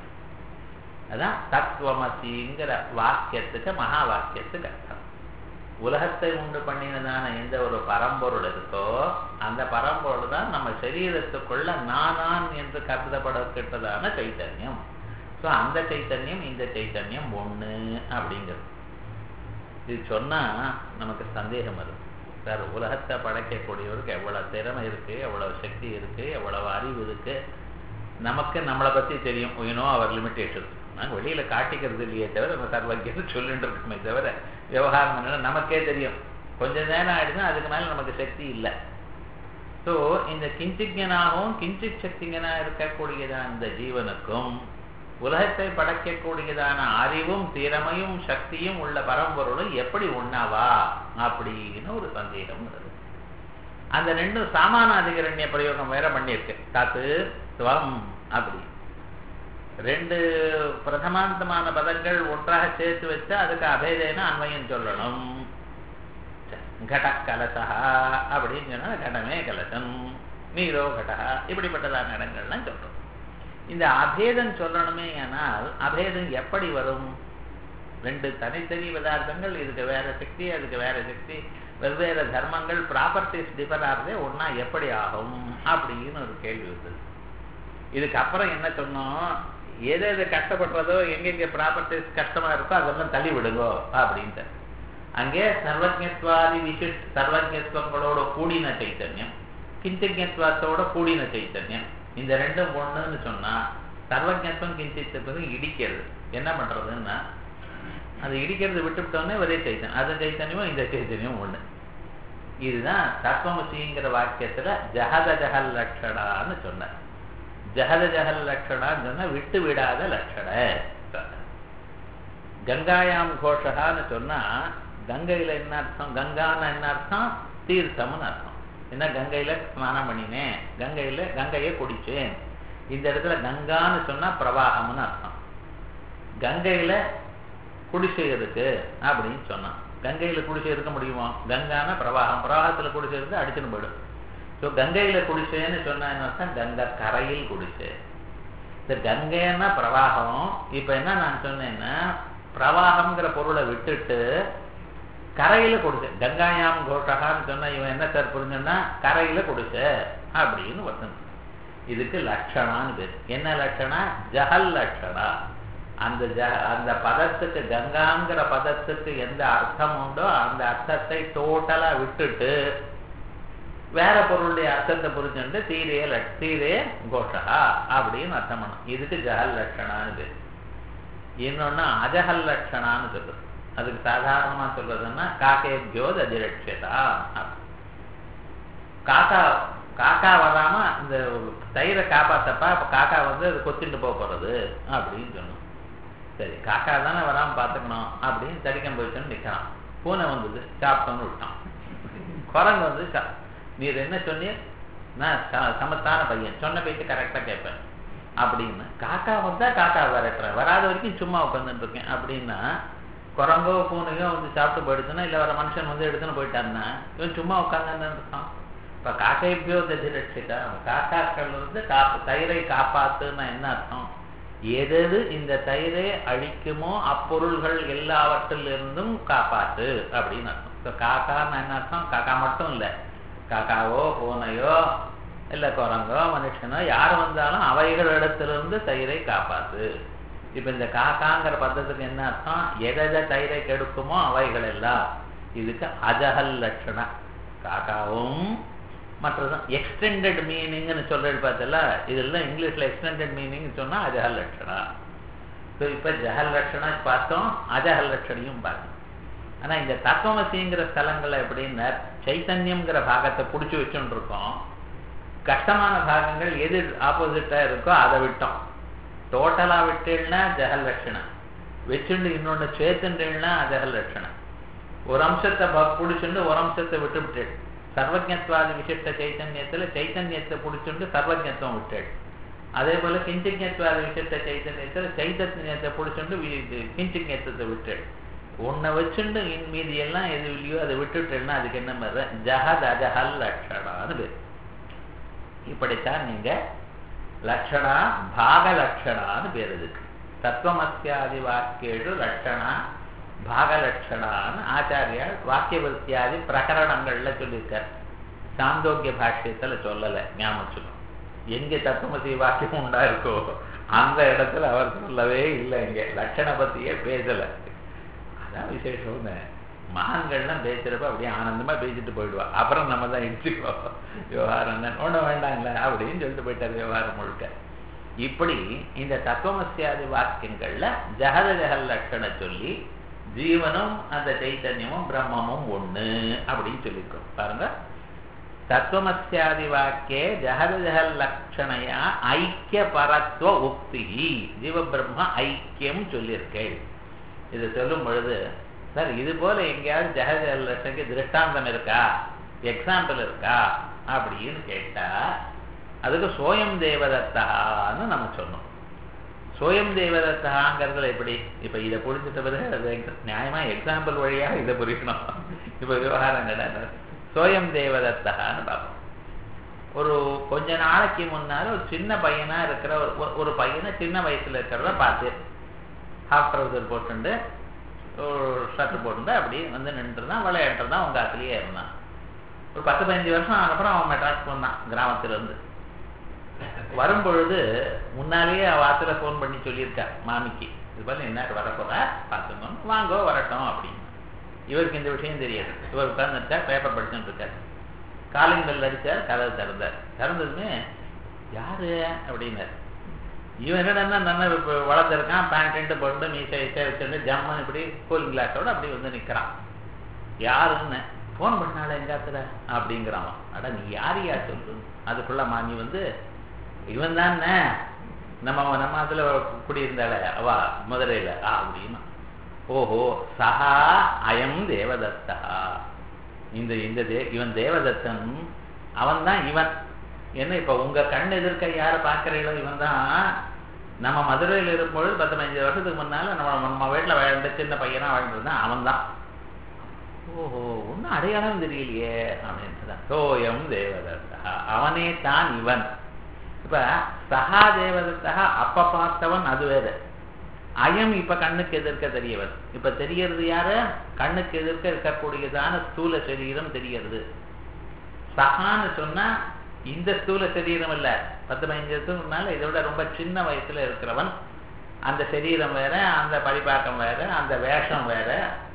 அதான் தத்துவமசிங்கிற வாக்கியத்துக்கு மகா வாக்கியத்துக்கு அர்த்தம் உலகத்தை உண்டு பண்ணினதான எந்த ஒரு பரம்பொருள் இருக்கோ அந்த பரம்பொருள் தான் நம்ம சரீரத்துக்குள்ள நானான் என்று கருதப்படக்கிட்டதான சைத்தன்யம் ஸோ அந்த சைத்தன்யம் இந்த சைத்தன்யம் ஒண்ணு அப்படிங்கிறது இது சொன்னா நமக்கு சந்தேகம் வரும் சார் உலகத்தை படைக்கக்கூடியவருக்கு எவ்வளவு திறமை இருக்கு எவ்வளவு சக்தி இருக்கு எவ்வளவு அறிவு இருக்கு நமக்கு நம்மளை பத்தி தெரியும் யூனோ அவர் லிமிடேஷன் நாங்கள் வெளியில காட்டிக்கிறது இல்லையே தவிர நம்ம சர்வக்கியத்தை சொல்லிட்டு இருக்கோமே தவிர விவகாரம் என்னன்னா நமக்கே தெரியும் கொஞ்ச நேரம் ஆயிடுச்சுன்னா அதுக்கு மேல நமக்கு சக்தி இல்லை ஸோ இந்த கிஞ்சிஜனாகவும் கிஞ்சித் சக்திங்கனா இருக்கக்கூடியதான இந்த ஜீவனுக்கும் உலகத்தை படைக்கக்கூடியதான அறிவும் திறமையும் சக்தியும் உள்ள பரம்பொருளும் எப்படி உண்ணாவா அப்படின்னு ஒரு சந்தேகம் வருது அந்த ரெண்டும் சாமானாதிகரண்ய பிரயோகம் வேற பண்ணியிருக்கு தத்து துவம் அப்படி ரெண்டு பிரதமாந்தமான பதங்கள் ஒன்றாக சேர்த்து வச்சா அதுக்கு அபேதேன அன்வயம் சொல்லணும் கட கலசா அப்படின்னு சொன்னா கடமே கலசம் நீரோ கடா இப்படிப்பட்டதான இடங்கள்லாம் சொல்றோம் இந்த அபேதம் சொல்லணுமே ஆனால் அபேதம் எப்படி வரும் ரெண்டு தனித்தனி பதார்த்தங்கள் இதுக்கு வேற சக்தி அதுக்கு வேற சக்தி வெவ்வேறு தர்மங்கள் ப்ராப்பர்ட்டிஸ் டிஃபர் ஆகுதே ஒன்னா எப்படி ஆகும் அப்படின்னு ஒரு கேள்வி வந்தது இதுக்கப்புறம் என்ன சொன்னோம் எது எது கஷ்டப்படுறதோ எங்கெங்க ப்ராப்பர்ட்டிஸ் கஷ்டமா இருக்கோ அதெல்லாம் தள்ளி விடுங்கோ அப்படின்ட்டு அங்கே சர்வஜத்வாதி விசிஷ்ட சர்வஜத்வங்களோட கூடின சைத்தன்யம் கிஞ்சஜத்வத்தோட கூடின சைத்தன்யம் இந்த ரெண்டும் ஒண்ணுன்னு சொன்னா சர்வஜத்துவம் கிஞ்சித்தத்துவம் இடிக்கிறது என்ன பண்றதுன்னா அது இடிக்கிறது விட்டுவிட்டோன்னே ஒரே சைத்தன்யம் அது சைத்தன்யமும் இந்த சைத்தன்யமும் ஒண்ணு இதுதான் தத்துவமசிங்கிற வாக்கியத்துல ஜஹத ஜஹல் லட்சணான்னு சொன்னார் ஜஹத ஜஹல் லட்சணான்னு சொன்னா விட்டு விடாத லட்சண கங்காயாம் கோஷகான்னு சொன்னா கங்கையில என்ன அர்த்தம் கங்கான்னு என்ன அர்த்தம் தீர்த்தம்னு அர்த்தம் என்ன கங்கையில ஸ்நானம் பண்ணினேன் கங்கையில கங்கையை குடிச்சேன் இந்த இடத்துல கங்கான்னு சொன்னா பிரவாகம்னு அர்த்தம் கங்கையில குடிசை இருக்கு அப்படின்னு சொன்னான் கங்கையில குடிசை இருக்க முடியுமா கங்கான பிரவாகம் பிரவாகத்துல குடிசை இருந்து அடிச்சுன்னு போயிடும் ஸோ கங்கையில குடிசைன்னு சொன்னா என்ன அர்த்தம் கங்கை கரையில் குடிசை இந்த கங்கைன்னா பிரவாகம் இப்ப என்ன நான் சொன்னேன்னா பிரவாகம்ங்கிற பொருளை விட்டுட்டு கரையில குடிசை கங்காயாம் கோஷகான்னு சொன்னா இவன் என்ன சார் புரிஞ்சுன்னா கரையில குடிசை அப்படின்னு வசனம் இதுக்கு லட்சணான்னு பேர் என்ன லட்சணா ஜஹல் லட்சணா அந்த ஜ அந்த பதத்துக்கு கங்காங்கிற பதத்துக்கு எந்த அர்த்தம் உண்டோ அந்த அர்த்தத்தை டோட்டலா விட்டுட்டு வேற பொருளுடைய அர்த்தத்தை புரிஞ்சுட்டு தீரே லட் தீரே கோஷகா அப்படின்னு அர்த்தம் பண்ணும் இதுக்கு ஜஹல் லட்சணான்னு பேர் இன்னொன்னு அஜஹல் லட்சணான்னு சொல்றது அதுக்கு சாதாரணமா சொல்றதுன்னா காக்கேபியோ அதிரட்சதா காக்கா காக்கா வராம இந்த தயிரை காப்பாத்தப்பா அப்ப காக்கா வந்து அது கொத்திட்டு போக போறது அப்படின்னு சொன்னோம் சரி காக்கா தானே வராம பாத்துக்கணும் அப்படின்னு தடிக்கம் போயிட்டுன்னு நிக்கிறான் பூனை வந்தது சாப்பிட்டோன்னு விட்டான் குரங்கு வந்து நீர் என்ன சொன்னீர் நான் சமத்தான பையன் சொன்ன பேச்சு கரெக்டா கேட்பேன் அப்படின்னு காக்கா வந்தா காக்கா விரட்டுறேன் வராத வரைக்கும் சும்மா உட்காந்துட்டு இருக்கேன் அப்படின்னா குரங்கோ பூனையோ வந்து சாப்பிட்டு போயிடுச்சுன்னா இல்லை வர மனுஷன் வந்து எடுத்துன்னு போயிட்டான்னா இவன் சும்மா உட்காந்து இருக்கான் இப்போ காக்கைப்பியோ தஜிரட்சிக்கா காக்காக்கள் வந்து காப்பு தயிரை காப்பாத்துன்னா என்ன அர்த்தம் எது இந்த தயிரை அழிக்குமோ அப்பொருள்கள் எல்லாவற்றிலிருந்தும் காப்பாத்து அப்படின்னு அர்த்தம் இப்போ காக்கான்னு என்ன அர்த்தம் காக்கா மட்டும் இல்லை காக்காவோ பூனையோ இல்லை குரங்கோ மனுஷனோ யார் வந்தாலும் அவைகளிடத்திலிருந்து தயிரை காப்பாத்து இப்போ இந்த காக்காங்கிற பதத்துக்கு என்ன அர்த்தம் எதை தயிரை கெடுக்குமோ அவைகள் எல்லாம் இதுக்கு அஜஹல் லட்சணா காக்காவும் மற்றதும் எக்ஸ்டெண்டட் மீனிங்னு சொல்றது பார்த்தல இதெல்லாம் இங்கிலீஷ்ல எக்ஸ்டெண்டட் மீனிங் சொன்னா அஜஹல் லட்சணா ஸோ இப்போ ஜஹல் லட்சணா பார்த்தோம் அஜஹல் லட்சணையும் பார்த்தோம் ஆனா இந்த தத்துவமசிங்கிற ஸ்தலங்கள்ல எப்படின்னா சைத்தன்யம்ங்கிற பாகத்தை பிடிச்சி வச்சுட்டு இருக்கோம் கஷ்டமான பாகங்கள் எது ஆப்போசிட்டா இருக்கோ அதை விட்டோம் டோட்டலா விட்டேன்னா ஜெகல் லட்சணம் வச்சுண்டு இன்னொன்னு சேர்த்துன்றேன்னா ஜெகல் லட்சணம் ஒரு அம்சத்தை பிடிச்சுண்டு ஒரு அம்சத்தை விட்டு விட்டேள் சர்வஜத்வாதி விசிஷ்ட சைத்தன்யத்துல சைத்தன்யத்தை பிடிச்சுண்டு சர்வஜத்துவம் விட்டேள் அதே போல கிஞ்சிஜத்வாதி விசிஷ்ட சைத்தன்யத்துல சைத்தன்யத்தை பிடிச்சுண்டு கிஞ்சிஜத்தை விட்டேள் உன்னை வச்சுண்டு இன் மீதி எல்லாம் எது இல்லையோ அதை விட்டுட்டேன்னா அதுக்கு என்ன மாதிரி ஜஹத் அஜஹல் லட்சணான்னு பேர் இப்படித்தான் நீங்க லட்சணா பாக லட்சணான்னு பேர் இதுக்கு தத்துவமத்தியாதி வாக்கியேடு லட்சணா பாக லட்சணான்னு ஆச்சாரியார் வாக்கிய விருத்தியாதி பிரகரணங்கள்ல சொல்லியிருக்கார் சாந்தோக்கிய பாஷ்யத்துல சொல்லலை ஞாபகம் எங்க தத்துவமசி வாக்கியம் உண்டா இருக்கோ அந்த இடத்துல அவர் சொல்லவே இல்லை இங்க லட்சண பத்தியே பேசல அதான் விசேஷம்னு மகான்கள்லாம் பேசுறப்ப அப்படியே ஆனந்தமா பேசிட்டு போயிடுவா அப்புறம் நம்ம தான் இடிச்சுக்கோ விவகாரம் ஒன்றும் வேண்டாங்களே அப்படின்னு சொல்லிட்டு போயிட்டார் விவகாரம் முழுக்க இப்படி இந்த தத்துவமசியாதி வாக்கியங்கள்ல ஜெகத ஜெகல் லட்சண சொல்லி ஜீவனும் அந்த சைத்தன்யமும் பிரம்மமும் ஒண்ணு அப்படின்னு சொல்லியிருக்கோம் பாருங்க தத்துவமசியாதி வாக்கிய ஜெகத ஜெகல் லட்சணையா ஐக்கிய பரத்துவ உக்தி ஜீவ பிரம்ம ஐக்கியம் சொல்லியிருக்கேள் இதை சொல்லும் பொழுது சார் இது போல எங்கேயாவது ஜெகஜல் லட்சணைக்கு திருஷ்டாந்தம் இருக்கா எக்ஸாம்பிள் இருக்கா அப்படின்னு கேட்டா அதுக்கு சோயம் தேவதத்தான்னு நம்ம சொன்னோம் சோயம் தேவதத்தாங்கிறதுல எப்படி இப்ப இதை புரிஞ்சுட்ட பிறகு அது நியாயமா எக்ஸாம்பிள் வழியா இதை புரியணும் இப்ப விவகாரம் கிடையாது சோயம் தேவதத்தான்னு பார்ப்போம் ஒரு கொஞ்ச நாளைக்கு முன்னால ஒரு சின்ன பையனா இருக்கிற ஒரு ஒரு பையனை சின்ன வயசுல இருக்கிறத பார்த்து ஹாஃப் ட்ரௌசர் போட்டுண்டு ஒரு ஷர்ட் போட்டுருந்து அப்படி வந்து நின்றுருந்தான் விளையாட்டுருந்தான் உங்க ஆத்துலயே இருந்தான் ஒரு பத்து பதினஞ்சு வருஷம் ஆனப்புறம் அவன் மெட்ராஸ் போனான் கிராமத்துல இருந்து வரும்பொழுது முன்னாலேயே அவ ஆத்துல ஃபோன் பண்ணி சொல்லியிருக்கா மாமிக்கு இது போல என்ன வரப்போறா பார்த்துக்கணும் வாங்கோ வரட்டும் அப்படின்னு இவருக்கு இந்த விஷயம் தெரியாது இவர் உட்கார்ந்துருக்கா பேப்பர் படிச்சுட்டு இருக்காரு காலிங் பெல் அடிச்சார் கதவை திறந்தார் திறந்ததுமே யாரு அப்படின்னாரு இவன் என்னடா நல்லா வளர்த்துருக்கான் பேண்ட் போட்டு மீசை இசை வச்சுட்டு ஜம்மன் இப்படி கூலிங் கிளாஸோட அப்படி வந்து நிக்கிறான் யாருன்னு ஃபோன் பண்ணால எங்காத்துல அப்படிங்கிறான் அட நீ யார் யார் சொல்லு அதுக்குள்ள மாமி வந்து இவன் தான் நம்ம நம்ம அதுல குடியிருந்தால அவா மதுரையில ஆ அப்படின்னா ஓஹோ சஹா அயம் தேவதத்தா இந்த இந்த தே இவன் தேவதத்தன் அவன் தான் இவன் என்ன இப்ப உங்க கண் எதிர்க்க யாரை பார்க்கறீங்களோ இவன் தான் நம்ம மதுரையில் இருக்கும்பொழுது பத்து பதினஞ்சு வருஷத்துக்கு முன்னால நம்ம நம்ம வீட்டுல வாழ்ந்த சின்ன பையனா வாழ்ந்துருந்தான் அவன் தான் ஓஹோ ஒன்றும் அடையாளம் தெரியலையே அப்படின்ட்டு தான் சோயம் தேவதத்தா அவனே தான் இவன் இப்ப சகா தேவதத்தா அப்ப பார்த்தவன் அது வேறு அயம் இப்ப கண்ணுக்கு எதிர்க்க தெரியவன் இப்ப தெரியறது யாரு கண்ணுக்கு எதிர்க்க இருக்கக்கூடியதான ஸ்தூல சரீரம் தெரியறது சகான்னு சொன்னா இந்த ஸ்தூல சரீரம் இல்ல பத்து பதினஞ்சு வருஷத்துக்கு முன்னால இதோட ரொம்ப சின்ன வயசுல இருக்கிறவன் அந்த சரீரம் வேற அந்த பரிபாக்கம் வேற அந்த வேஷம் வேற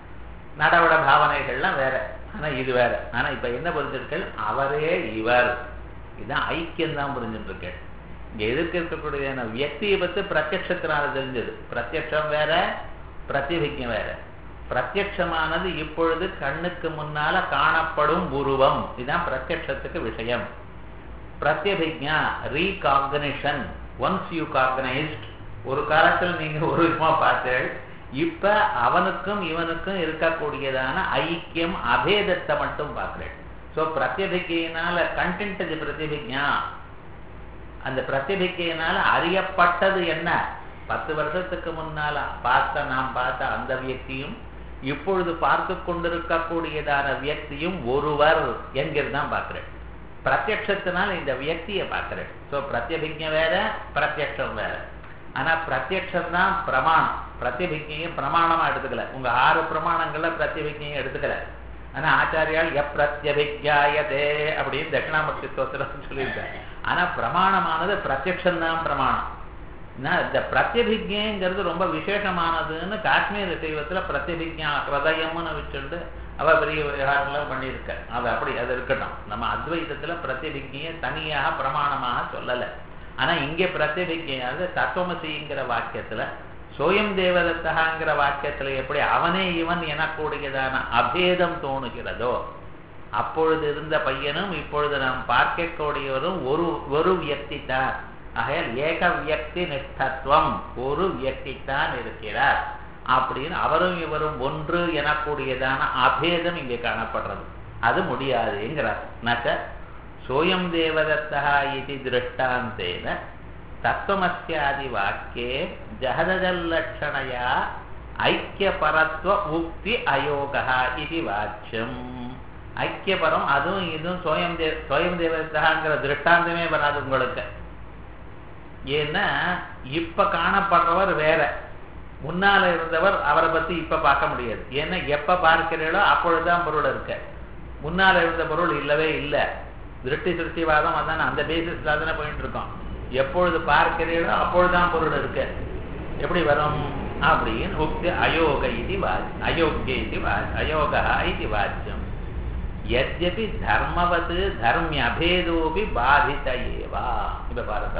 நடவட பாவனைகள்லாம் வேற ஆனா இது வேற ஆனா இப்ப என்ன புரிஞ்சிருக்கள் அவரே இவர் இதுதான் ஐக்கியம் தான் புரிஞ்சுட்டு இருக்கேன் இங்க எதிர்க்க இருக்கக்கூடிய வியக்தியை பத்தி பிரத்யத்தினால தெரிஞ்சது பிரத்யக்ஷம் வேற பிரதிபிஜம் வேற பிரத்யமானது இப்பொழுது கண்ணுக்கு முன்னால காணப்படும் உருவம் இதுதான் பிரத்யத்துக்கு விஷயம் பிரத்யபிஜா ரீகாக்னிஷன் ஒன்ஸ் யூ காக்னைஸ்ட் ஒரு காலத்துல நீங்க ஒரு விதமா பார்த்து இப்ப அவனுக்கும் இவனுக்கும் இருக்கக்கூடியதான ஐக்கியம் அபேதத்தை மட்டும் பார்க்கிறேன் ஸோ பிரத்யபிக்கையினால கண்டென்ட் பிரத்யபிஜா அந்த பிரத்யபிக்கையினால அறியப்பட்டது என்ன பத்து வருஷத்துக்கு முன்னால பார்த்த நாம் பார்த்த அந்த வியக்தியும் இப்பொழுது பார்த்து கொண்டிருக்கக்கூடியதான வியக்தியும் ஒருவர் என்கிறதான் பார்க்கிறேன் பிரத்யத்தினால இந்த வியக்தியை பார்க்கிறேன் ஸோ பிரத்யபிஜை வேற பிரத்யக்ஷம் வேற ஆனா பிரத்யக்ஷம் தான் பிரமாணம் பிரத்யபிஜையும் பிரமாணமா எடுத்துக்கல உங்க ஆறு பிரமாணங்கள்ல பிரத்யபிஜையும் எடுத்துக்கல ஆனா ஆச்சாரியால் எப்பிரத்யபிஜாயதே அப்படின்னு தட்சிணாமூர்த்தி ஸ்தோத்திரம் சொல்லியிருக்காரு ஆனா பிரமாணமானது பிரத்யக்ஷம் தான் பிரமாணம் இந்த பிரத்யபிஜைங்கிறது ரொம்ப விசேஷமானதுன்னு காஷ்மீர் சைவத்துல பிரத்யபிஜா ஹிருதயம்னு வச்சுட்டு அவ பெரிய விவகாரம்லாம் பண்ணியிருக்க அது அப்படி அது இருக்கட்டும் நம்ம அத்வைதத்துல பிரத்யபிஜையை தனியாக பிரமாணமாக சொல்லலை ஆனா இங்கே பிரத்யபிஜையாவது தத்துவமசிங்கிற வாக்கியத்துல சோயம் தேவதத்தகாங்கிற வாக்கியத்துல எப்படி அவனே இவன் எனக்கூடியதான அபேதம் தோணுகிறதோ அப்பொழுது இருந்த பையனும் இப்பொழுது நாம் பார்க்கக்கூடியவரும் ஒரு ஒரு வியக்தி தான் ஆகையால் ஏக வியக்தி நிஷ்டத்துவம் ஒரு வியக்தி தான் இருக்கிறார் அப்படின்னு அவரும் இவரும் ஒன்று எனக்கூடியதான அபேதம் இங்கே காணப்படுறது அது முடியாதுங்கிறார் நச்ச சோயம் தேவதத்தா இது திருஷ்டாந்தேன தத்துவமஸ்யாதி வாக்கியே ஜகதஜல்லட்சணையா ஐக்கியபரத்துவ உக்தி அயோகா இது வாச்சியம் ஐக்கியபரம் அதுவும் இதுவும் சோயம் தே சோயம் தேவதத்தாங்கிற திருஷ்டாந்தமே வராது உங்களுக்கு ஏன்னா இப்ப காணப்படுறவர் வேற முன்னால இருந்தவர் அவரை பத்தி இப்ப பார்க்க முடியாது ஏன்னா எப்ப பார்க்கிறீர்களோ அப்பொழுதுதான் பொருள் இருக்க முன்னால இருந்த பொருள் இல்லவே இல்லை திருஷ்டி சிருஷ்டிவாதம் அதான் அந்த பேசிஸ்ல தானே போயிட்டு இருக்கோம் எப்பொழுது பார்க்கிறீர்களோ அப்பொழுதுதான் பொருள் இருக்கு எப்படி வரும் அப்படின்னு உக்தி அயோக இது வாஜ் அயோக்கிய இது வாஜ் அயோகா இது வாச்சியம் எத்யபி தர்மவது தர்மிய அபேதோபி பாதித ஏவா இப்ப பாருங்க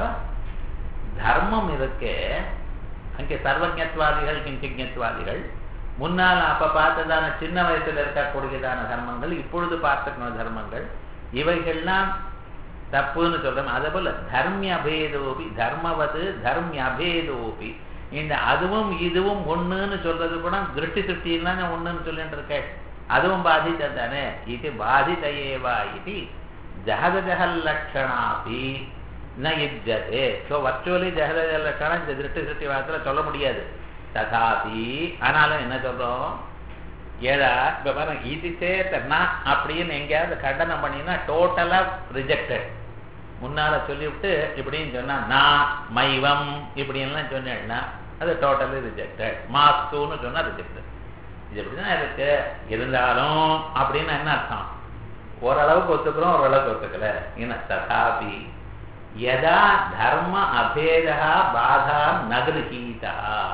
தர்மம் இருக்கு அங்கே சர்வஜத்வாதிகள் கிஞ்சிஜத்வாதிகள் முன்னால் அப்ப பார்த்ததான சின்ன வயசுல இருக்கக்கூடியதான தர்மங்கள் இப்பொழுது பார்த்துக்கிற தர்மங்கள் இவைகள்லாம் தப்புன்னு சொல்றோம் அதே போல தர்மிய அபேதோபி தர்மவது தர்மிய அபேதோபி இந்த அதுவும் இதுவும் ஒண்ணுன்னு சொல்றது கூட திருஷ்டி திருஷ்டிலாம் ஒண்ணுன்னு சொல்லிட்டு இருக்க அதுவும் பாதித்தம் தானே இது பாதித ஏவா இது ஜகத ஜகல் லட்சணாபி ந யுஜதே ஸோ வர்ச்சுவலி ஜெகத லட்சணம் இந்த திருஷ்டி திருஷ்டி வாரத்தில் சொல்ல முடியாது ததாபி ஆனாலும் என்ன சொல்றோம் ஏதா இப்ப பாருங்க இது சேத்தனா அப்படின்னு எங்கேயாவது கண்டனம் பண்ணினா டோட்டலா ரிஜெக்டட் முன்னால சொல்லிவிட்டு இப்படின்னு சொன்னா நான் மைவம் இப்படின்லாம் சொன்னேன்னா அது டோட்டலி ரிஜெக்டட் மாஸ்துன்னு சொன்னா ரிஜெக்டட் இது எப்படிதான் இருக்கு இருந்தாலும் அப்படின்னு என்ன அர்த்தம் ஓரளவுக்கு ஒத்துக்கிறோம் ஓரளவுக்கு ஒத்துக்கல என்ன ததாபி யதா தர்ம அபேதா பாதா நகருகீதா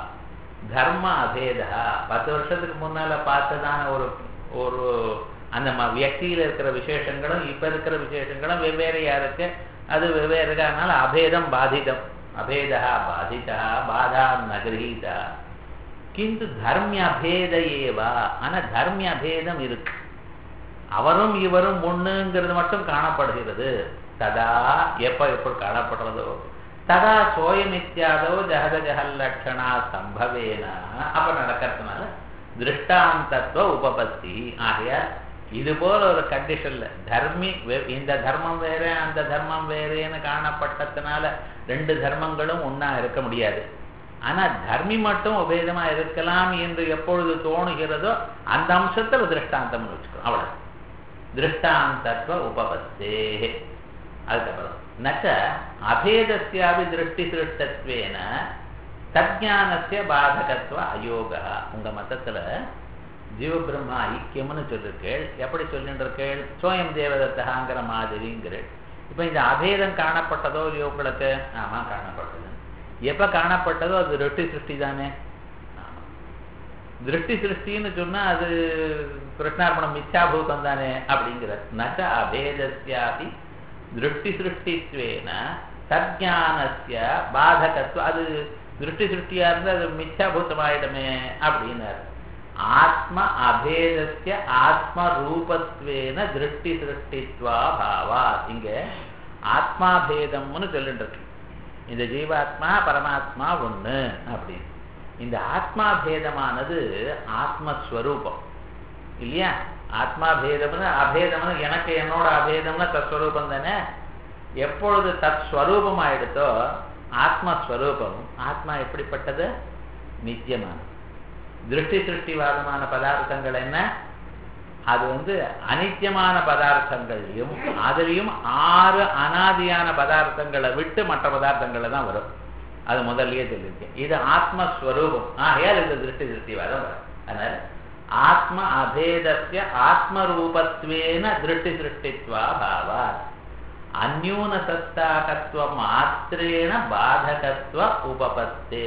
தர்ம அபேதா பத்து வருஷத்துக்கு முன்னால பார்த்ததான ஒரு ஒரு அந்த வியக்தியில இருக்கிற விசேஷங்களும் இப்ப இருக்கிற விசேஷங்களும் வெவ்வேறையா இருக்கு அது வெவ்வேறுனால அபேதம் பாதிதம் அபேதா பாதிதா பாதா நகரீதா கிந்து தர்மிய அபேத ஏவா ஆனா தர்மிய அபேதம் இருக்கு அவரும் இவரும் ஒண்ணுங்கிறது மட்டும் காணப்படுகிறது ததா எப்ப எப்ப காணப்படுறதோ ததா சோயம் இத்தியாதோ ஜகத ஜகல் லட்சணா சம்பவேன அப்ப நடக்கிறதுனால திருஷ்டாந்தத்துவ உபபத்தி ஆகையால் இது போல ஒரு கண்டிஷன்ல தர்மி வே- இந்த தர்மம் வேற அந்த தர்மம் வேறேன்னு காணப்பட்டதுனால ரெண்டு தர்மங்களும் ஒண்ணா இருக்க முடியாது ஆனா தர்மி மட்டும் உபேதமா இருக்கலாம் என்று எப்பொழுது தோணுகிறதோ அந்த அம்சத்துல திருஷ்டாந்தம்னு வச்சுக்கோ அவ்வளவு திருஷ்டாந்தத்துவ உபபத்தே அதுக்கப்புறம் நச்ச அபேதஸ்யாபி திருஷ்டி சிருஷ்டத்வேன தஜானசிய பாதகத்துவ அயோகா உங்க மதத்துல ஜீவபிரம்ம ஐக்கியம்னு சொல்லிருக்கேள் எப்படி சொல்லிட்டு இருக்கேள் சோயம் தேவதத்தகாங்கிற மாதிரிங்கிறேள் இப்ப இந்த அபேதம் காணப்பட்டதோ இல்லையோ உங்களுக்கு ஆமா காணப்பட்டது எப்ப காணப்பட்டதோ அது திருஷ்டி சிருஷ்டி தானே ஆமா. திருஷ்டி சிருஷ்டின்னு சொன்னா அது கிருஷ்ணார்பணம் மித்யாபூதம் தானே அப்படிங்கிற நச்ச அபேதஸ்யாபி திருஷ்டி சிருஷ்டித்வேன தஜானஸ்ய பாதகத்துவம் அது திருஷ்டி சிருஷ்டியா இருந்தா அது மித்யாபூதமாயிடுமே அப்படின்னாரு ஆத்ம அபேதஸ்ய ஆத்ம ரூபத்வேன திருஷ்டி சிருஷ்டித்வா பாவா இங்க ஆத்மாபேதம்னு சொல்லிட்டு இருக்கு இந்த ஜீவாத்மா பரமாத்மா ஒண்ணு அப்படின்னு இந்த ஆத்மாபேதமானது ஆத்மஸ்வரூபம் இல்லையா ஆத்மாபேதம்னு அபேதம்னு எனக்கு என்னோட அபேதம்னு தத்ஸ்வரூபம் தானே எப்பொழுது தத் ஸ்வரூபம் ஆயிடுத்தோ ஆத்மஸ்வரூபம் ஆத்மா எப்படிப்பட்டது நித்தியமானது திருஷ்டி சிருஷ்டிவாதமான பதார்த்தங்கள் என்ன அது வந்து அனித்தியமான பதார்த்தங்களையும் அதுலயும் ஆறு அனாதியான பதார்த்தங்களை விட்டு மற்ற பதார்த்தங்களை தான் வரும் அது முதல்லயே சொல்லியிருக்கேன் இது ஆத்மஸ்வரூபம் ஆகையால் இந்த திருஷ்டி சிருஷ்டிவாதம் வரும் அதனால ஆத்ம அபேதஸ்ய ஆத்மரூபத்வேன திருஷ்டி சிருஷ்டித்வா பாவா அந்யூன சத்தாகத்துவ மாத்திரேன பாதகத்துவ உபபத்தே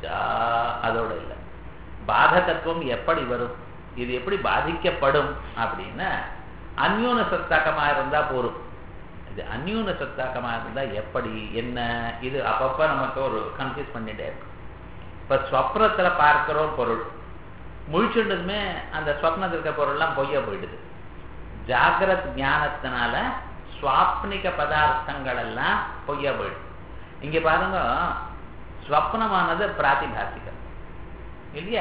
அதோட இல்லை பாதகத்துவம் எப்படி வரும் இது எப்படி பாதிக்கப்படும் அப்படின்னா அந்யூன சத்தாக்கமா இருந்தா போரும் இது அந்யூன சத்தாக்கமா இருந்தா எப்படி என்ன இது அப்பப்ப நமக்கு ஒரு கன்ஃபியூஸ் பண்ணிட்டே இருக்கும் இப்ப ஸ்வப்னத்துல பார்க்கிறோம் பொருள் முழிச்சுட்டதுமே அந்த ஸ்வப்னத்தில் இருக்க பொருள்லாம் பொய்யா போயிடுது ஜாகிரத் ஞானத்தினால சுவாப்னிக பதார்த்தங்கள் எல்லாம் பொய்யா போயிடுது இங்க பாருங்க ஸ்வப்னமானது பிராத்திபாசிகம் இல்லையா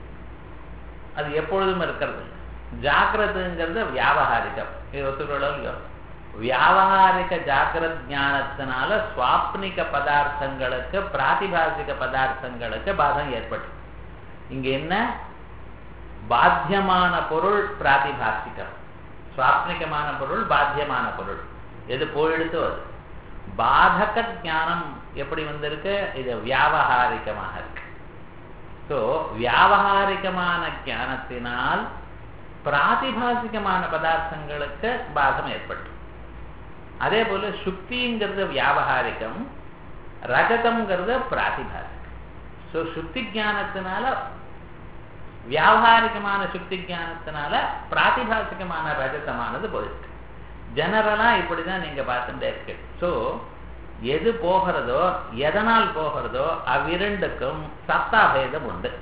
அது எப்பொழுதும் இருக்கிறது இல்லை ஜாக்கிரதுங்கிறது வியாபகாரிகம் இது ஒத்துக்கிறோம் இல்லையோ வியாபகாரிக ஜாக்கிரத் ஞானத்தினால சுவாப்னிக பதார்த்தங்களுக்கு பிராத்திபாசிக பதார்த்தங்களுக்கு பாதம் ஏற்பட்டு இங்க என்ன பாத்தியமான பொருள் பிராத்திபாசிகம் சுவாப்னிகமான பொருள் பாத்தியமான பொருள் எது போயிடுத்தோ அது பாதக ஞானம் எப்படி வந்திருக்கு இது வியாபகாரிகமாக இருக்கு ஸோ வியாபகாரிகமான ஞானத்தினால் பிராதிபாசிகமான பதார்த்தங்களுக்கு பாதம் ஏற்பட்டு அதே போல சுக்திங்கிறது வியாபகாரிகம் ரஜதம்ங்கிறது பிராதிபாசிகம் ஸோ சுக்தி ஞானத்தினால வியாபாரிகமான சுக்தி ஞானத்தினால பிராதிபாசிகமான ரஜதமானது போயிருக்கு ஜெனரலா இப்படிதான் நீங்க பார்த்துட்டே இருக்கு ஸோ எது போகிறதோ எதனால் போகிறதோ அவ்விரண்டுக்கும் சத்தாபேதம் உண்டு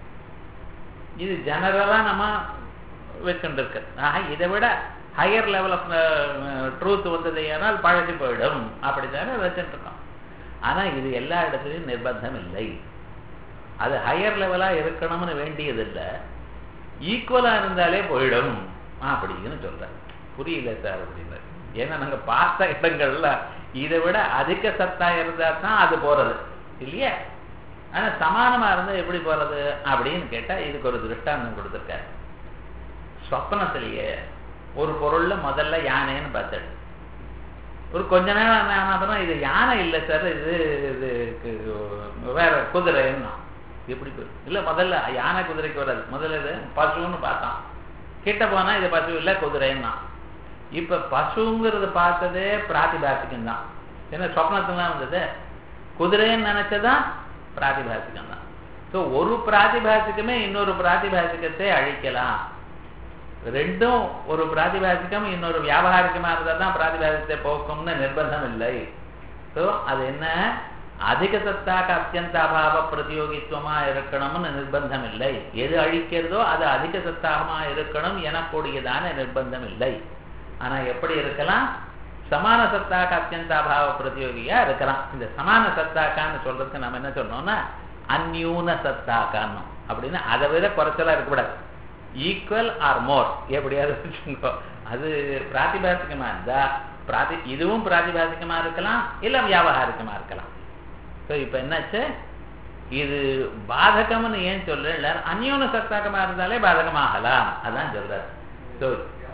இது ஜெனரலா நம்ம வச்சுருக்கு ஆக இதை விட ஹையர் லெவல் ஆஃப் ட்ரூத் வந்தது ஏனால் பழகி போயிடும் அப்படித்தானே வச்சுட்டு இருக்கோம் ஆனா இது எல்லா இடத்துலையும் நிர்பந்தம் இல்லை அது ஹையர் லெவலா இருக்கணும்னு வேண்டியதில்லை ஈக்குவலா இருந்தாலே போயிடும் அப்படின்னு சொல்றேன் புரியல சார் அப்படின்னு ஏன்னா நாங்க பார்த்த இடங்கள்ல இதை விட அதிக சத்தா இருந்தா தான் அது போறது இல்லையா ஆனா சமானமா இருந்தா எப்படி போறது அப்படின்னு கேட்டா இதுக்கு ஒரு திருஷ்டாந்தம் கொடுத்துருக்காரு சொப்பனத்திலேயே ஒரு பொருள்ல முதல்ல யானைன்னு பார்த்தாரு ஒரு கொஞ்ச நேரம் ஆன அப்புறம் இது யானை இல்லை சார் இது இது வேற குதிரைன்னா எப்படி இல்ல முதல்ல யானை குதிரைக்கு வராது முதல்ல இது பசுன்னு பார்த்தான் கிட்ட போனா இது பசு இல்லை குதிரைன்னா இப்ப பசுங்கிறத பார்த்ததே பிராதிபாசிகம் தான் ஏன்னா சொப்னத்துலாம் வந்தது குதிரைன்னு நினைச்சதான் பிராதிபாசிகம் தான் ஸோ ஒரு பிராதிபாசிகமே இன்னொரு பிராதிபாசிகத்தை அழிக்கலாம் ரெண்டும் ஒரு பிராதிபாசிகம் இன்னொரு வியாபாரிகமா இருந்தா தான் பிராதிபாசிகத்தை போக்கும்னு நிர்பந்தம் இல்லை ஸோ அது என்ன அதிக சத்தாக அத்தியந்த அபாவ பிரதியோகித்துவமா இருக்கணும்னு நிர்பந்தம் இல்லை எது அழிக்கிறதோ அது அதிக சத்தாகமா இருக்கணும் எனக்கூடியதான நிர்பந்தம் இல்லை ஆனா எப்படி இருக்கலாம் சமான சத்தாக அத்தியந்த அபாவ பிரதியோகியா இருக்கலாம் இந்த சமான சத்தாக்கான்னு சொல்றதுக்கு நம்ம என்ன சொன்னோம்னா அந்யூன சத்தாக்கான்னு அப்படின்னு அதை விட குறைச்சலா இருக்கக்கூடாது ஈக்குவல் ஆர் மோர் எப்படியாவது வச்சுக்கோ அது பிராதிபாசிகமா இருந்தா பிராதி இதுவும் பிராதிபாசிகமா இருக்கலாம் இல்ல வியாபகாரிகமா இருக்கலாம் ஸோ இப்போ என்னாச்சு இது பாதகம்னு ஏன் சொல்ல அந்யோன சத்தாக்கமா இருந்தாலே பாதகமாகலாம் அதான் சொல்றாரு ஸோ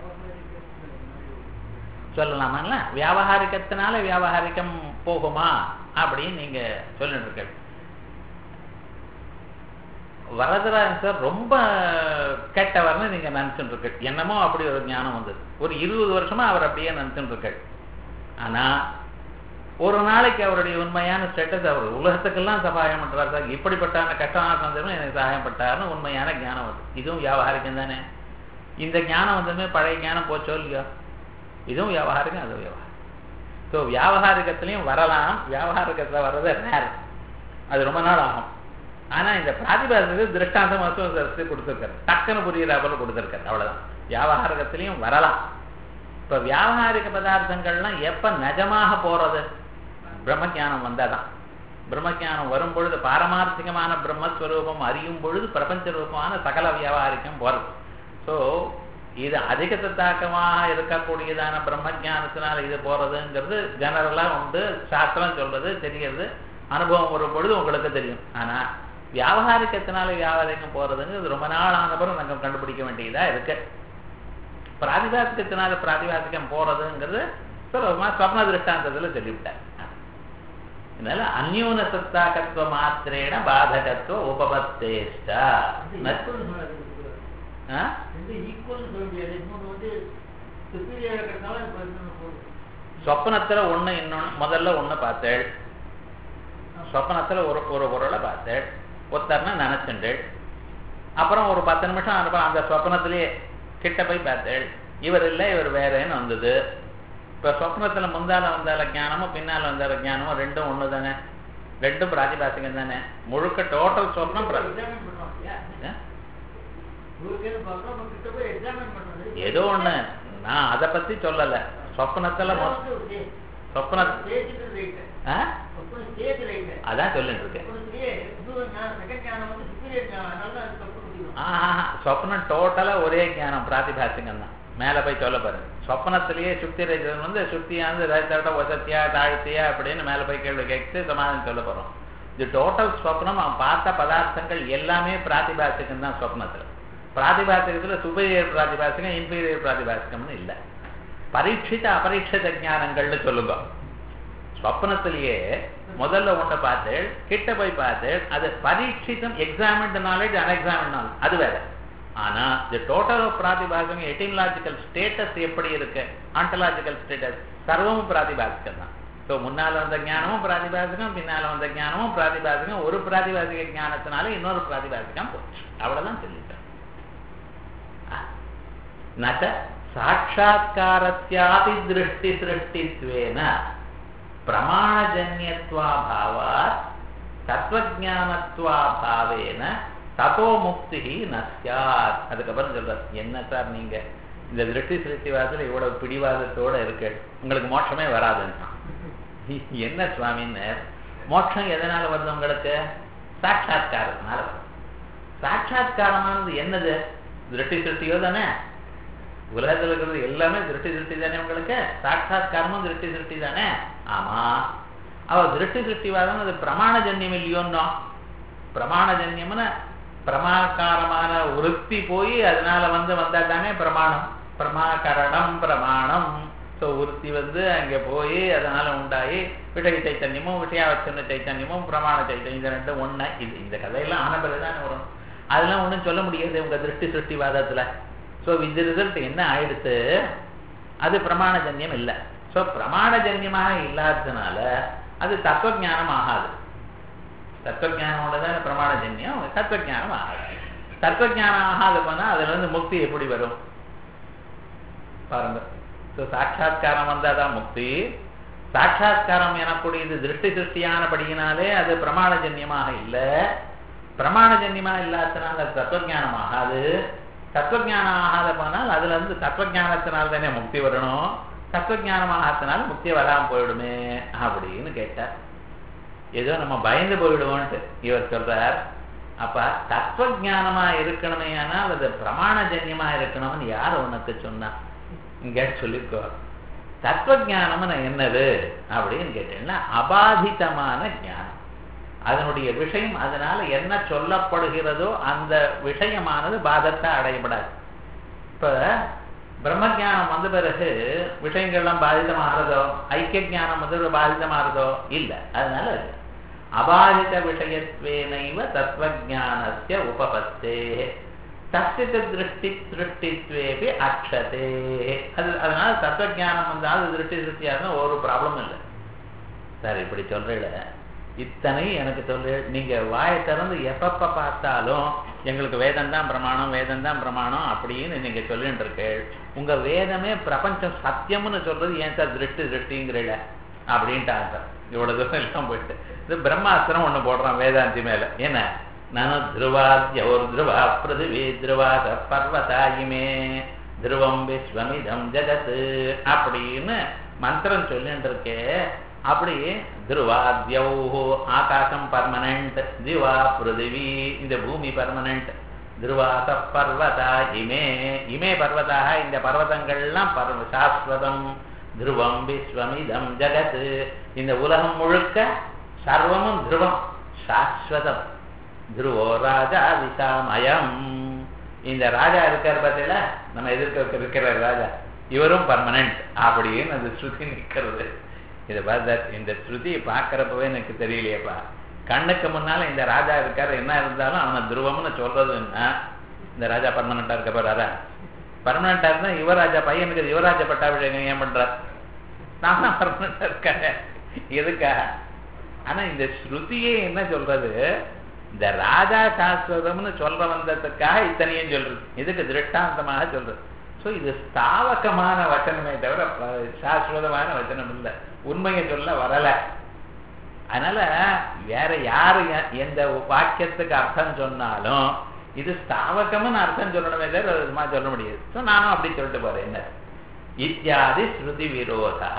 சொல்லலாமாங்கள வியாபகாரிகத்தினால வியாபகாரிகம் போகுமா அப்படின்னு நீங்க சொல்லிட்டு இருக்க வரதராஜன் சார் ரொம்ப கெட்டவர்னு நீங்க நினைச்சுட்டு இருக்க என்னமோ அப்படி ஒரு ஞானம் வந்தது ஒரு இருபது வருஷமா அவர் அப்படியே நினைச்சுட்டு இருக்க ஆனா ஒரு நாளைக்கு அவருடைய உண்மையான ஸ்டேட்டஸ் அவர் உலகத்துக்கெல்லாம் சகாயம் பண்றாரு சார் இப்படிப்பட்டான கஷ்டமான சந்தர்ப்பம் எனக்கு சகாயம் பட்டாருன்னு உண்மையான ஞானம் வருது இதுவும் வியாபாரிகம் தானே இந்த ஞானம் வந்ததுமே பழைய ஞானம் போச்சோ இல்லையோ இதுவும் வியாபாரிகம் அதுவும் வியாபாரம் ஸோ வியாபாரிகத்திலையும் வரலாம் வியாபாரிகத்தில் வர்றது ரேர் அது ரொம்ப நாள் ஆகும் ஆனா இந்த பிராதிபாதத்துக்கு திருஷ்டாந்தம் மருத்துவ கொடுத்துருக்காரு டக்குன்னு புரியுற போல கொடுத்துருக்காரு அவ்வளவுதான் வியாபாரகத்திலையும் வரலாம் இப்ப வியாபாரிக பதார்த்தங்கள்லாம் எப்ப நிஜமாக போறது பிரம்மஜானம் வந்தாதான் பிரம்மஜானம் வரும் பொழுது பாரமார்த்திகமான பிரம்மஸ்வரூபம் அறியும் பொழுது பிரபஞ்ச ரூபமான சகல வியாபாரிக்கம் போறது ஸோ இது அதிக தாக்கமாக இருக்கக்கூடியதான பிரம்மஜானத்தினால இது போறதுங்கிறது ஜெனரலா உண்டு சாஸ்திரம் சொல்றது தெரிகிறது அனுபவம் வரும் பொழுது உங்களுக்கு தெரியும் ஆனா வியாபாரிக்கத்தினால வியாபாரிக்கம் போறதுங்கிறது ரொம்ப நாள் ஆனபுறம் நாங்கள் கண்டுபிடிக்க வேண்டியதா இருக்கு பிராதிபாசிக்கத்தினால பிராதிபாசிக்கம் போறதுங்கிறது சுலபமா ஸ்வப்ன திருஷ்டாந்தத்துல சொல்லிவிட்டார் அதனால அந்யூன சத்தாக்கத்துவ மாத்திரேன பாதகத்துவ உபபத்தேஷ்டா சொப்பனத்துல ஒண்ணு இன்னொன்னு முதல்ல ஒண்ணு பார்த்தேள் சொப்பனத்துல ஒரு ஒரு பொருளை பார்த்தேள் ஒருத்தர்னா நினைச்சுண்டேள் அப்புறம் ஒரு பத்து நிமிஷம் அனுப்ப அந்த சொப்பனத்திலேயே கிட்ட போய் பார்த்தேள் இவர் இல்லை இவர் வேறேன்னு வந்தது இப்ப சொப்னத்துல முந்தால வந்தால ஞானமும் பின்னால வந்தால ஞானமும் ரெண்டும் ஒண்ணு தானே ரெண்டும் பிராதிபாசிகம் தானே முழுக்க டோட்டல் சொப்னம் ஏதோ ஒண்ணு நான் அதை பத்தி சொல்லல சொப்னத்துல சொப்ன அதான் சொல்லிட்டு இருக்கேன் சொப்னம் டோட்டலா ஒரே ஞானம் பிராதிபாசிகம் தான் மேல போய் சொல்ல பாருங்க சொப்பனத்திலேயே சுக்தி ரஜன் வந்து சுக்தியானது ரஜத்தோட வசத்தியா தாழ்த்தியா அப்படின்னு மேல போய் கேள்வி கேட்டு சமாதானம் சொல்ல போறோம் இது டோட்டல் ஸ்வப்னம் அவன் பார்த்த பதார்த்தங்கள் எல்லாமே பிராதிபாசிகம் தான் சொப்னத்துல பிராதிபாசிகத்துல சுபீரியர் பிராதிபாசிகம் இன்பீரியர் பிராதிபாசிகம்னு இல்லை பரீட்சித அபரீட்சித ஞானங்கள்னு சொல்லுங்க ஸ்வப்னத்திலேயே முதல்ல ஒண்ணு பார்த்து கிட்ட போய் பார்த்து அது பரீட்சிதம் எக்ஸாமின்ட் நாலேஜ் அன்எக்ஸாமின்ட் நாலேஜ் அது வேற ஆனா தி டோட்டல் ஆஃப் பிராதிபாசிகம் எட்டிமலாஜிக்கல் ஸ்டேட்டஸ் எப்படி இருக்கு ஆண்டலாஜிக்கல் ஸ்டேட்டஸ் சர்வமும் பிராதிபாசிகம் தான் ஸோ முன்னால வந்த ஞானமும் பிராதிபாசிகம் பின்னால வந்த ஞானமும் பிராதிபாசிகம் ஒரு பிராதிபாசிக ஞானத்தினால இன்னொரு பிராதிபாசிகம் போச்சு அவ்வளவுதான் சொல்லிட்டேன் நச்ச சாட்சா்காரத்தியாபி திருஷ்டி சிருஷ்டித்வேன பிரமாணஜன்யத்வாபாவாத் தத்துவஜானத்வாபாவேன ததோ முக்தி நஸ்யாத் அதுக்கப்புறம் சொல்றார் என்ன சார் நீங்க இந்த திருஷ்டி சிருஷ்டிவாதத்துல இவ்வளவு பிடிவாதத்தோட இருக்கு உங்களுக்கு மோட்சமே வராதுன்னா என்ன சுவாமின்னு மோட்சம் எதனால வருது உங்களுக்கு சாட்சா்காரத்தினால வருது சாட்சா்காரமானது என்னது திருஷ்டி சிருஷ்டியோ தானே உலகத்தில் இருக்கிறது எல்லாமே திருஷ்டி திருஷ்டி தானே உங்களுக்கு சாட்சா்காரமும் திருஷ்டி திருஷ்டி தானே ஆமா அவ திருஷ்டி சிருஷ்டிவாதம் அது பிரமாணஜன்யம் இல்லையோன்னோ பிரமாணஜன்யம்னு பிரமாக்காரமான விருத்தி போய் அதனால வந்து வந்தா தானே பிரமாணம் பிரமாகரணம் பிரமாணம் ஸோ விருத்தி வந்து அங்கே போய் அதனால உண்டாகி விஷய சைத்தன்யமும் விஷயாவச்சன சைத்தன்யமும் பிரமாண சைத்தன்யம் இந்த ரெண்டும் ஒண்ணு இது இந்த கதையெல்லாம் ஆன பிறகுதானே வரும் அதெல்லாம் ஒன்றும் சொல்ல முடியாது உங்க திருஷ்டி சிருஷ்டிவாதத்துல ஸோ இந்த ரிசல்ட் என்ன ஆயிடுத்து அது பிரமாணஜன்யம் இல்லை ஸோ பிரமாணஜன்யமாக இல்லாததுனால அது தத்துவஜானம் ஆகாது தத்துவஜானோட தான் பிரமாணஜன்யம் தத்துவஜானம் ஆகாது தத்துவஜானம் ஆகாது போனா அதுல இருந்து முக்தி எப்படி வரும் பாருங்க ஸோ சாட்சா்காரம் வந்தாதான் முக்தி சாட்சா்காரம் எனக்கூடியது திருஷ்டி திருஷ்டியானபடியினாலே அது பிரமாணஜன்யமாக இல்லை பிரமாணஜன்யமா இல்லாததுனால அது தத்துவஜானம் ஆகாது தத்துவஜானம் ஆகாத போனால் அதுல இருந்து தத்துவஜானத்தினால தானே முக்தி வரணும் தத்துவஜானம் ஆகாதனால முக்தி வராம போயிடுமே அப்படின்னு கேட்டார் ஏதோ நம்ம பயந்து போயிடுவோன்ட்டு இவர் சொல்றார் அப்ப தத்துவ ஞானமா இருக்கணுமே ஆனால் அது பிரமாணஜன்யமா இருக்கணும்னு யார் உனக்கு சொன்னா இங்க சொல்லிக்கோ தத்துவ ஞானம்னு என்னது அப்படின்னு கேட்டீங்கன்னா அபாதிதமான ஞானம் அதனுடைய விஷயம் அதனால என்ன சொல்லப்படுகிறதோ அந்த விஷயமானது பாதத்தை அடையப்படாது இப்ப பிரம்மஜானம் வந்த பிறகு விஷயங்கள்லாம் பாதிதமாகிறதோ ஐக்கிய ஞானம் வந்து பாதிதமாகிறதோ இல்லை அதனால இல்லை அபாதித விஷயத்வேனைவ தத்துவஜானஸ்ய உபபத்தே தஸ்தித திருஷ்டி திருஷ்டித்வேபி அக்ஷதே அது அதனால தத்துவஜானம் வந்தால் திருஷ்டி திருஷ்டியாக ஒரு ப்ராப்ளம் இல்லை சார் இப்படி சொல்றீல இத்தனை எனக்கு சொல்லு நீங்க வாயை திறந்து எப்பப்ப பார்த்தாலும் எங்களுக்கு வேதம் தான் பிரமாணம் வேதம் தான் பிரமாணம் அப்படின்னு நீங்க சொல்லிட்டு இருக்கு உங்க வேதமே பிரபஞ்சம் சத்தியம்னு சொல்றது ஏன் சார் திருஷ்டி திருஷ்டிங்கிறீல அப்படின்ட்டாங்க சார் இவ்வளவு தூரம் எல்லாம் போயிட்டு இது பிரம்மாஸ்திரம் ஒண்ணு போடுறான் வேதாந்தி மேல என்ன நானும் திருவாத்யோர் திருவா பிருதிவி திருவாத பர்வதாயிமே திருவம் விஸ்வமிதம் ஜகத்து அப்படின்னு மந்திரம் சொல்லிட்டு இருக்கே அப்படி துருவாத்யோ ஆகாசம் பர்மனண்ட் திவா பிருதிவி இந்த பூமி பர்மனண்ட் துருவாச பர்வதா இமே இமே பர்வதாக இந்த பர்வதங்கள்லாம் பர்வ சாஸ்வதம் துருவம் விஸ்வமிதம் ஜகத் இந்த உலகம் முழுக்க சர்வமும் துருவம் சாஸ்வதம் துருவோ ராஜா விசாமயம் இந்த ராஜா இருக்கார் பார்த்தீங்களா நம்ம எதிர்க்க இருக்கிற ராஜா இவரும் பர்மனன்ட் அப்படின்னு அந்த ஸ்ருதி நிற்கிறது இதை பார்த்தா இந்த ஸ்ருதியை பார்க்கறப்பவே எனக்கு தெரியலையேப்பா கண்ணுக்கு முன்னால இந்த ராஜா இருக்காரு என்ன இருந்தாலும் அவனை துருவம்னு சொல்றதுன்னா இந்த ராஜா பர்மனண்டா இருக்க போறாரா பர்மனண்டா இருந்தா யுவராஜா பையனுக்கு யுவராஜ பட்டாபிஷேகம் ஏன் பண்றார் நான் தான் பர்மனண்டா இருக்கேன் எதுக்கா ஆனா இந்த ஸ்ருதியே என்ன சொல்றது இந்த ராஜா சாஸ்வதம்னு சொல்ற வந்ததுக்காக இத்தனையும் சொல்றது இதுக்கு திருஷ்டாந்தமாக சொல்றது ஸோ இது ஸ்தாவகமான வச்சனமே தவிர சாஸ்வதமான வச்சனம் இல்லை உண்மையை சொல்ல வரல அதனால வேற யாரு எந்த வாக்கியத்துக்கு அர்த்தம் சொன்னாலும் இது ஸ்தாவகம்னு அர்த்தம் சொல்லணுமே தவிர விதமா சொல்ல முடியாது ஸோ நானும் அப்படி சொல்லிட்டு போறேன் என்ன இத்தியாதி ஸ்ருதி விரோதா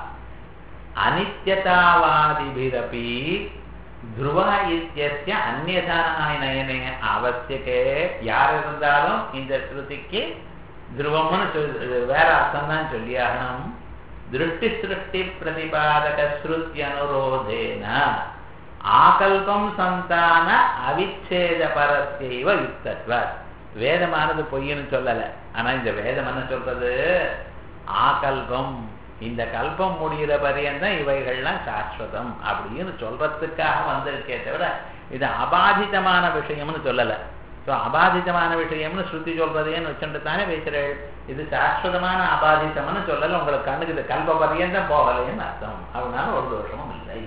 அனித்யதாவாதிபிரபி துருவா இத்தியஸ்ய அந்நியதானயனே அவசியக்கே யார் இருந்தாலும் இந்த ஸ்ருதிக்கு துருவம்னு சொல் வேற அர்த்தம் தான் சொல்லியாகணும் திருஷ்டி சிருஷ்டி பிரதிபாதக ஸ்ருதி அனுரோதேன ஆகல்பம் சந்தான அவிச்சேத பரஸ்யைவ யுக்தத்வ வேதமானது பொய்ன்னு சொல்லல ஆனா இந்த வேதம் என்ன சொல்றது ஆகல்பம் இந்த கல்பம் முடிகிற பரியந்தான் இவைகள்லாம் சாஸ்வதம் அப்படின்னு சொல்றதுக்காக வந்திருக்கே தவிர இது அபாதிதமான விஷயம்னு சொல்லல ஸோ அபாதிதமான விஷயம்னு ஸ்ருதி சொல்றதேன்னு வச்சுட்டு தானே பேசுறேள் இது சாஸ்வதமான அபாதிதம்னு சொல்லல உங்களுக்கு கண்ணுக்கு இது கல்ப பரியந்தம் போகலைன்னு அர்த்தம் அதனால ஒரு தோஷமும் இல்லை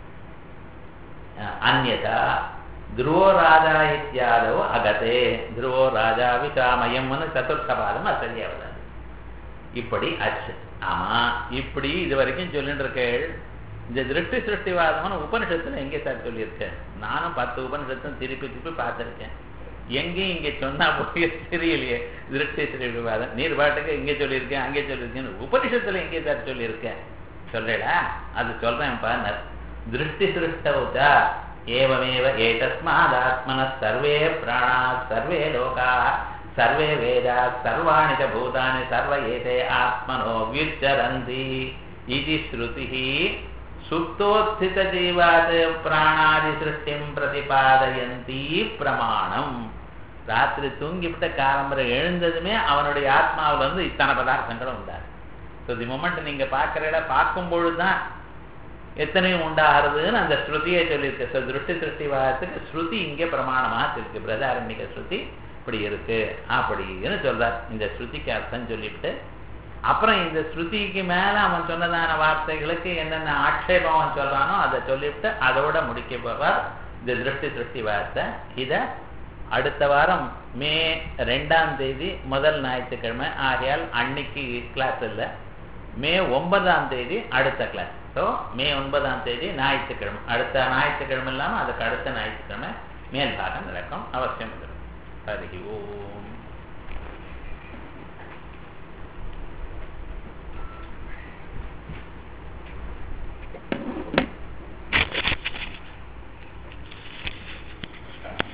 அந்நதா துருவோ ராஜா இத்தியாதோ அகதே துருவோ ராஜா விசாமயம்னு சதுர்த்த பாதம் அது சரியா வராது இப்படி அச்சு ஆமா இப்படி இது வரைக்கும் சொல்லிட்டு இருக்கேள் இந்த திருஷ்டி சிருஷ்டிவாதம்னு உபனிஷத்துல எங்கே சார் சொல்லியிருக்கேன் நானும் பத்து உபனிஷத்தும் திருப்பி திருப்பி பார்த்துருக்கேன் எங்கேயும் இங்கே சொன்னா போய் தெரியலையே திருஷ்டி சிருஷ்டிவாதம் நீர் பாட்டுக்கு இங்கே சொல்லியிருக்கேன் அங்கே சொல்லியிருக்கேன் உபனிஷத்துல எங்கே சார் சொல்லியிருக்கேன் சொல்லடா அது சொல்றேன் பாருங்க திருஷ்டி சிருஷ்டவுச்சா ஏவமேவ ஏதஸ்மாதாத்மன சர்வே பிராணா சர்வே லோகா சர்வே வேதா சர்வாணி ச பூதானி சர்வ ஏதே ஆத்மனோ விச்சரந்தி இது ஸ்ருதி சுப்தோத்சித ஜீவாத் பிராணாதி சிருஷ்டிம் பிரதிபாதயந்தி பிரமாணம் ராத்திரி தூங்கிவிட்ட காலம்பரை எழுந்ததுமே அவனுடைய ஆத்மாவில் வந்து இத்தனை பதார்த்தங்களும் உண்டாரு ஸோ தி மொமெண்ட் நீங்க பார்க்குற பார்க்கும் பொழுதுதான் எத்தனையும் உண்டாகிறதுன்னு அந்த ஸ்ருதியை சொல்லியிருக்கு ஸோ திருஷ்டி சிருஷ்டிவாதத்துக்கு ஸ்ருதி இங்கே பிரமாணமா இருக்கு பிரதாரண்யக ஸ்ருதி இப்படி இருக்கு அப்படின்னு சொல்றார் இந்த ஸ்ருதிக்கு அர்த்தம் சொல்லிவிட்டு அப்புறம் இந்த ஸ்ருதிக்கு மேல அவன் சொன்னதான வார்த்தைகளுக்கு என்னென்ன ஆட்சேபம் அவன் சொல்றானோ அதை சொல்லிவிட்டு அதோட முடிக்க போவார் இந்த திருஷ்டி சிருஷ்டி வார்த்தை இத அடுத்த வாரம் மே ரெண்டாம் தேதி முதல் ஞாயிற்றுக்கிழமை ஆகையால் அன்னைக்கு கிளாஸ் இல்லை மே ஒன்பதாம் தேதி அடுத்த கிளாஸ் ஸோ மே ஒன்பதாம் தேதி ஞாயிற்றுக்கிழமை அடுத்த ஞாயிற்றுக்கிழமை இல்லாமல் அதுக்கு அடுத்த ஞாயிற்றுக்கிழமை மேல் பாகம் நடக்கும் அவசியம் ஹரி ஓம்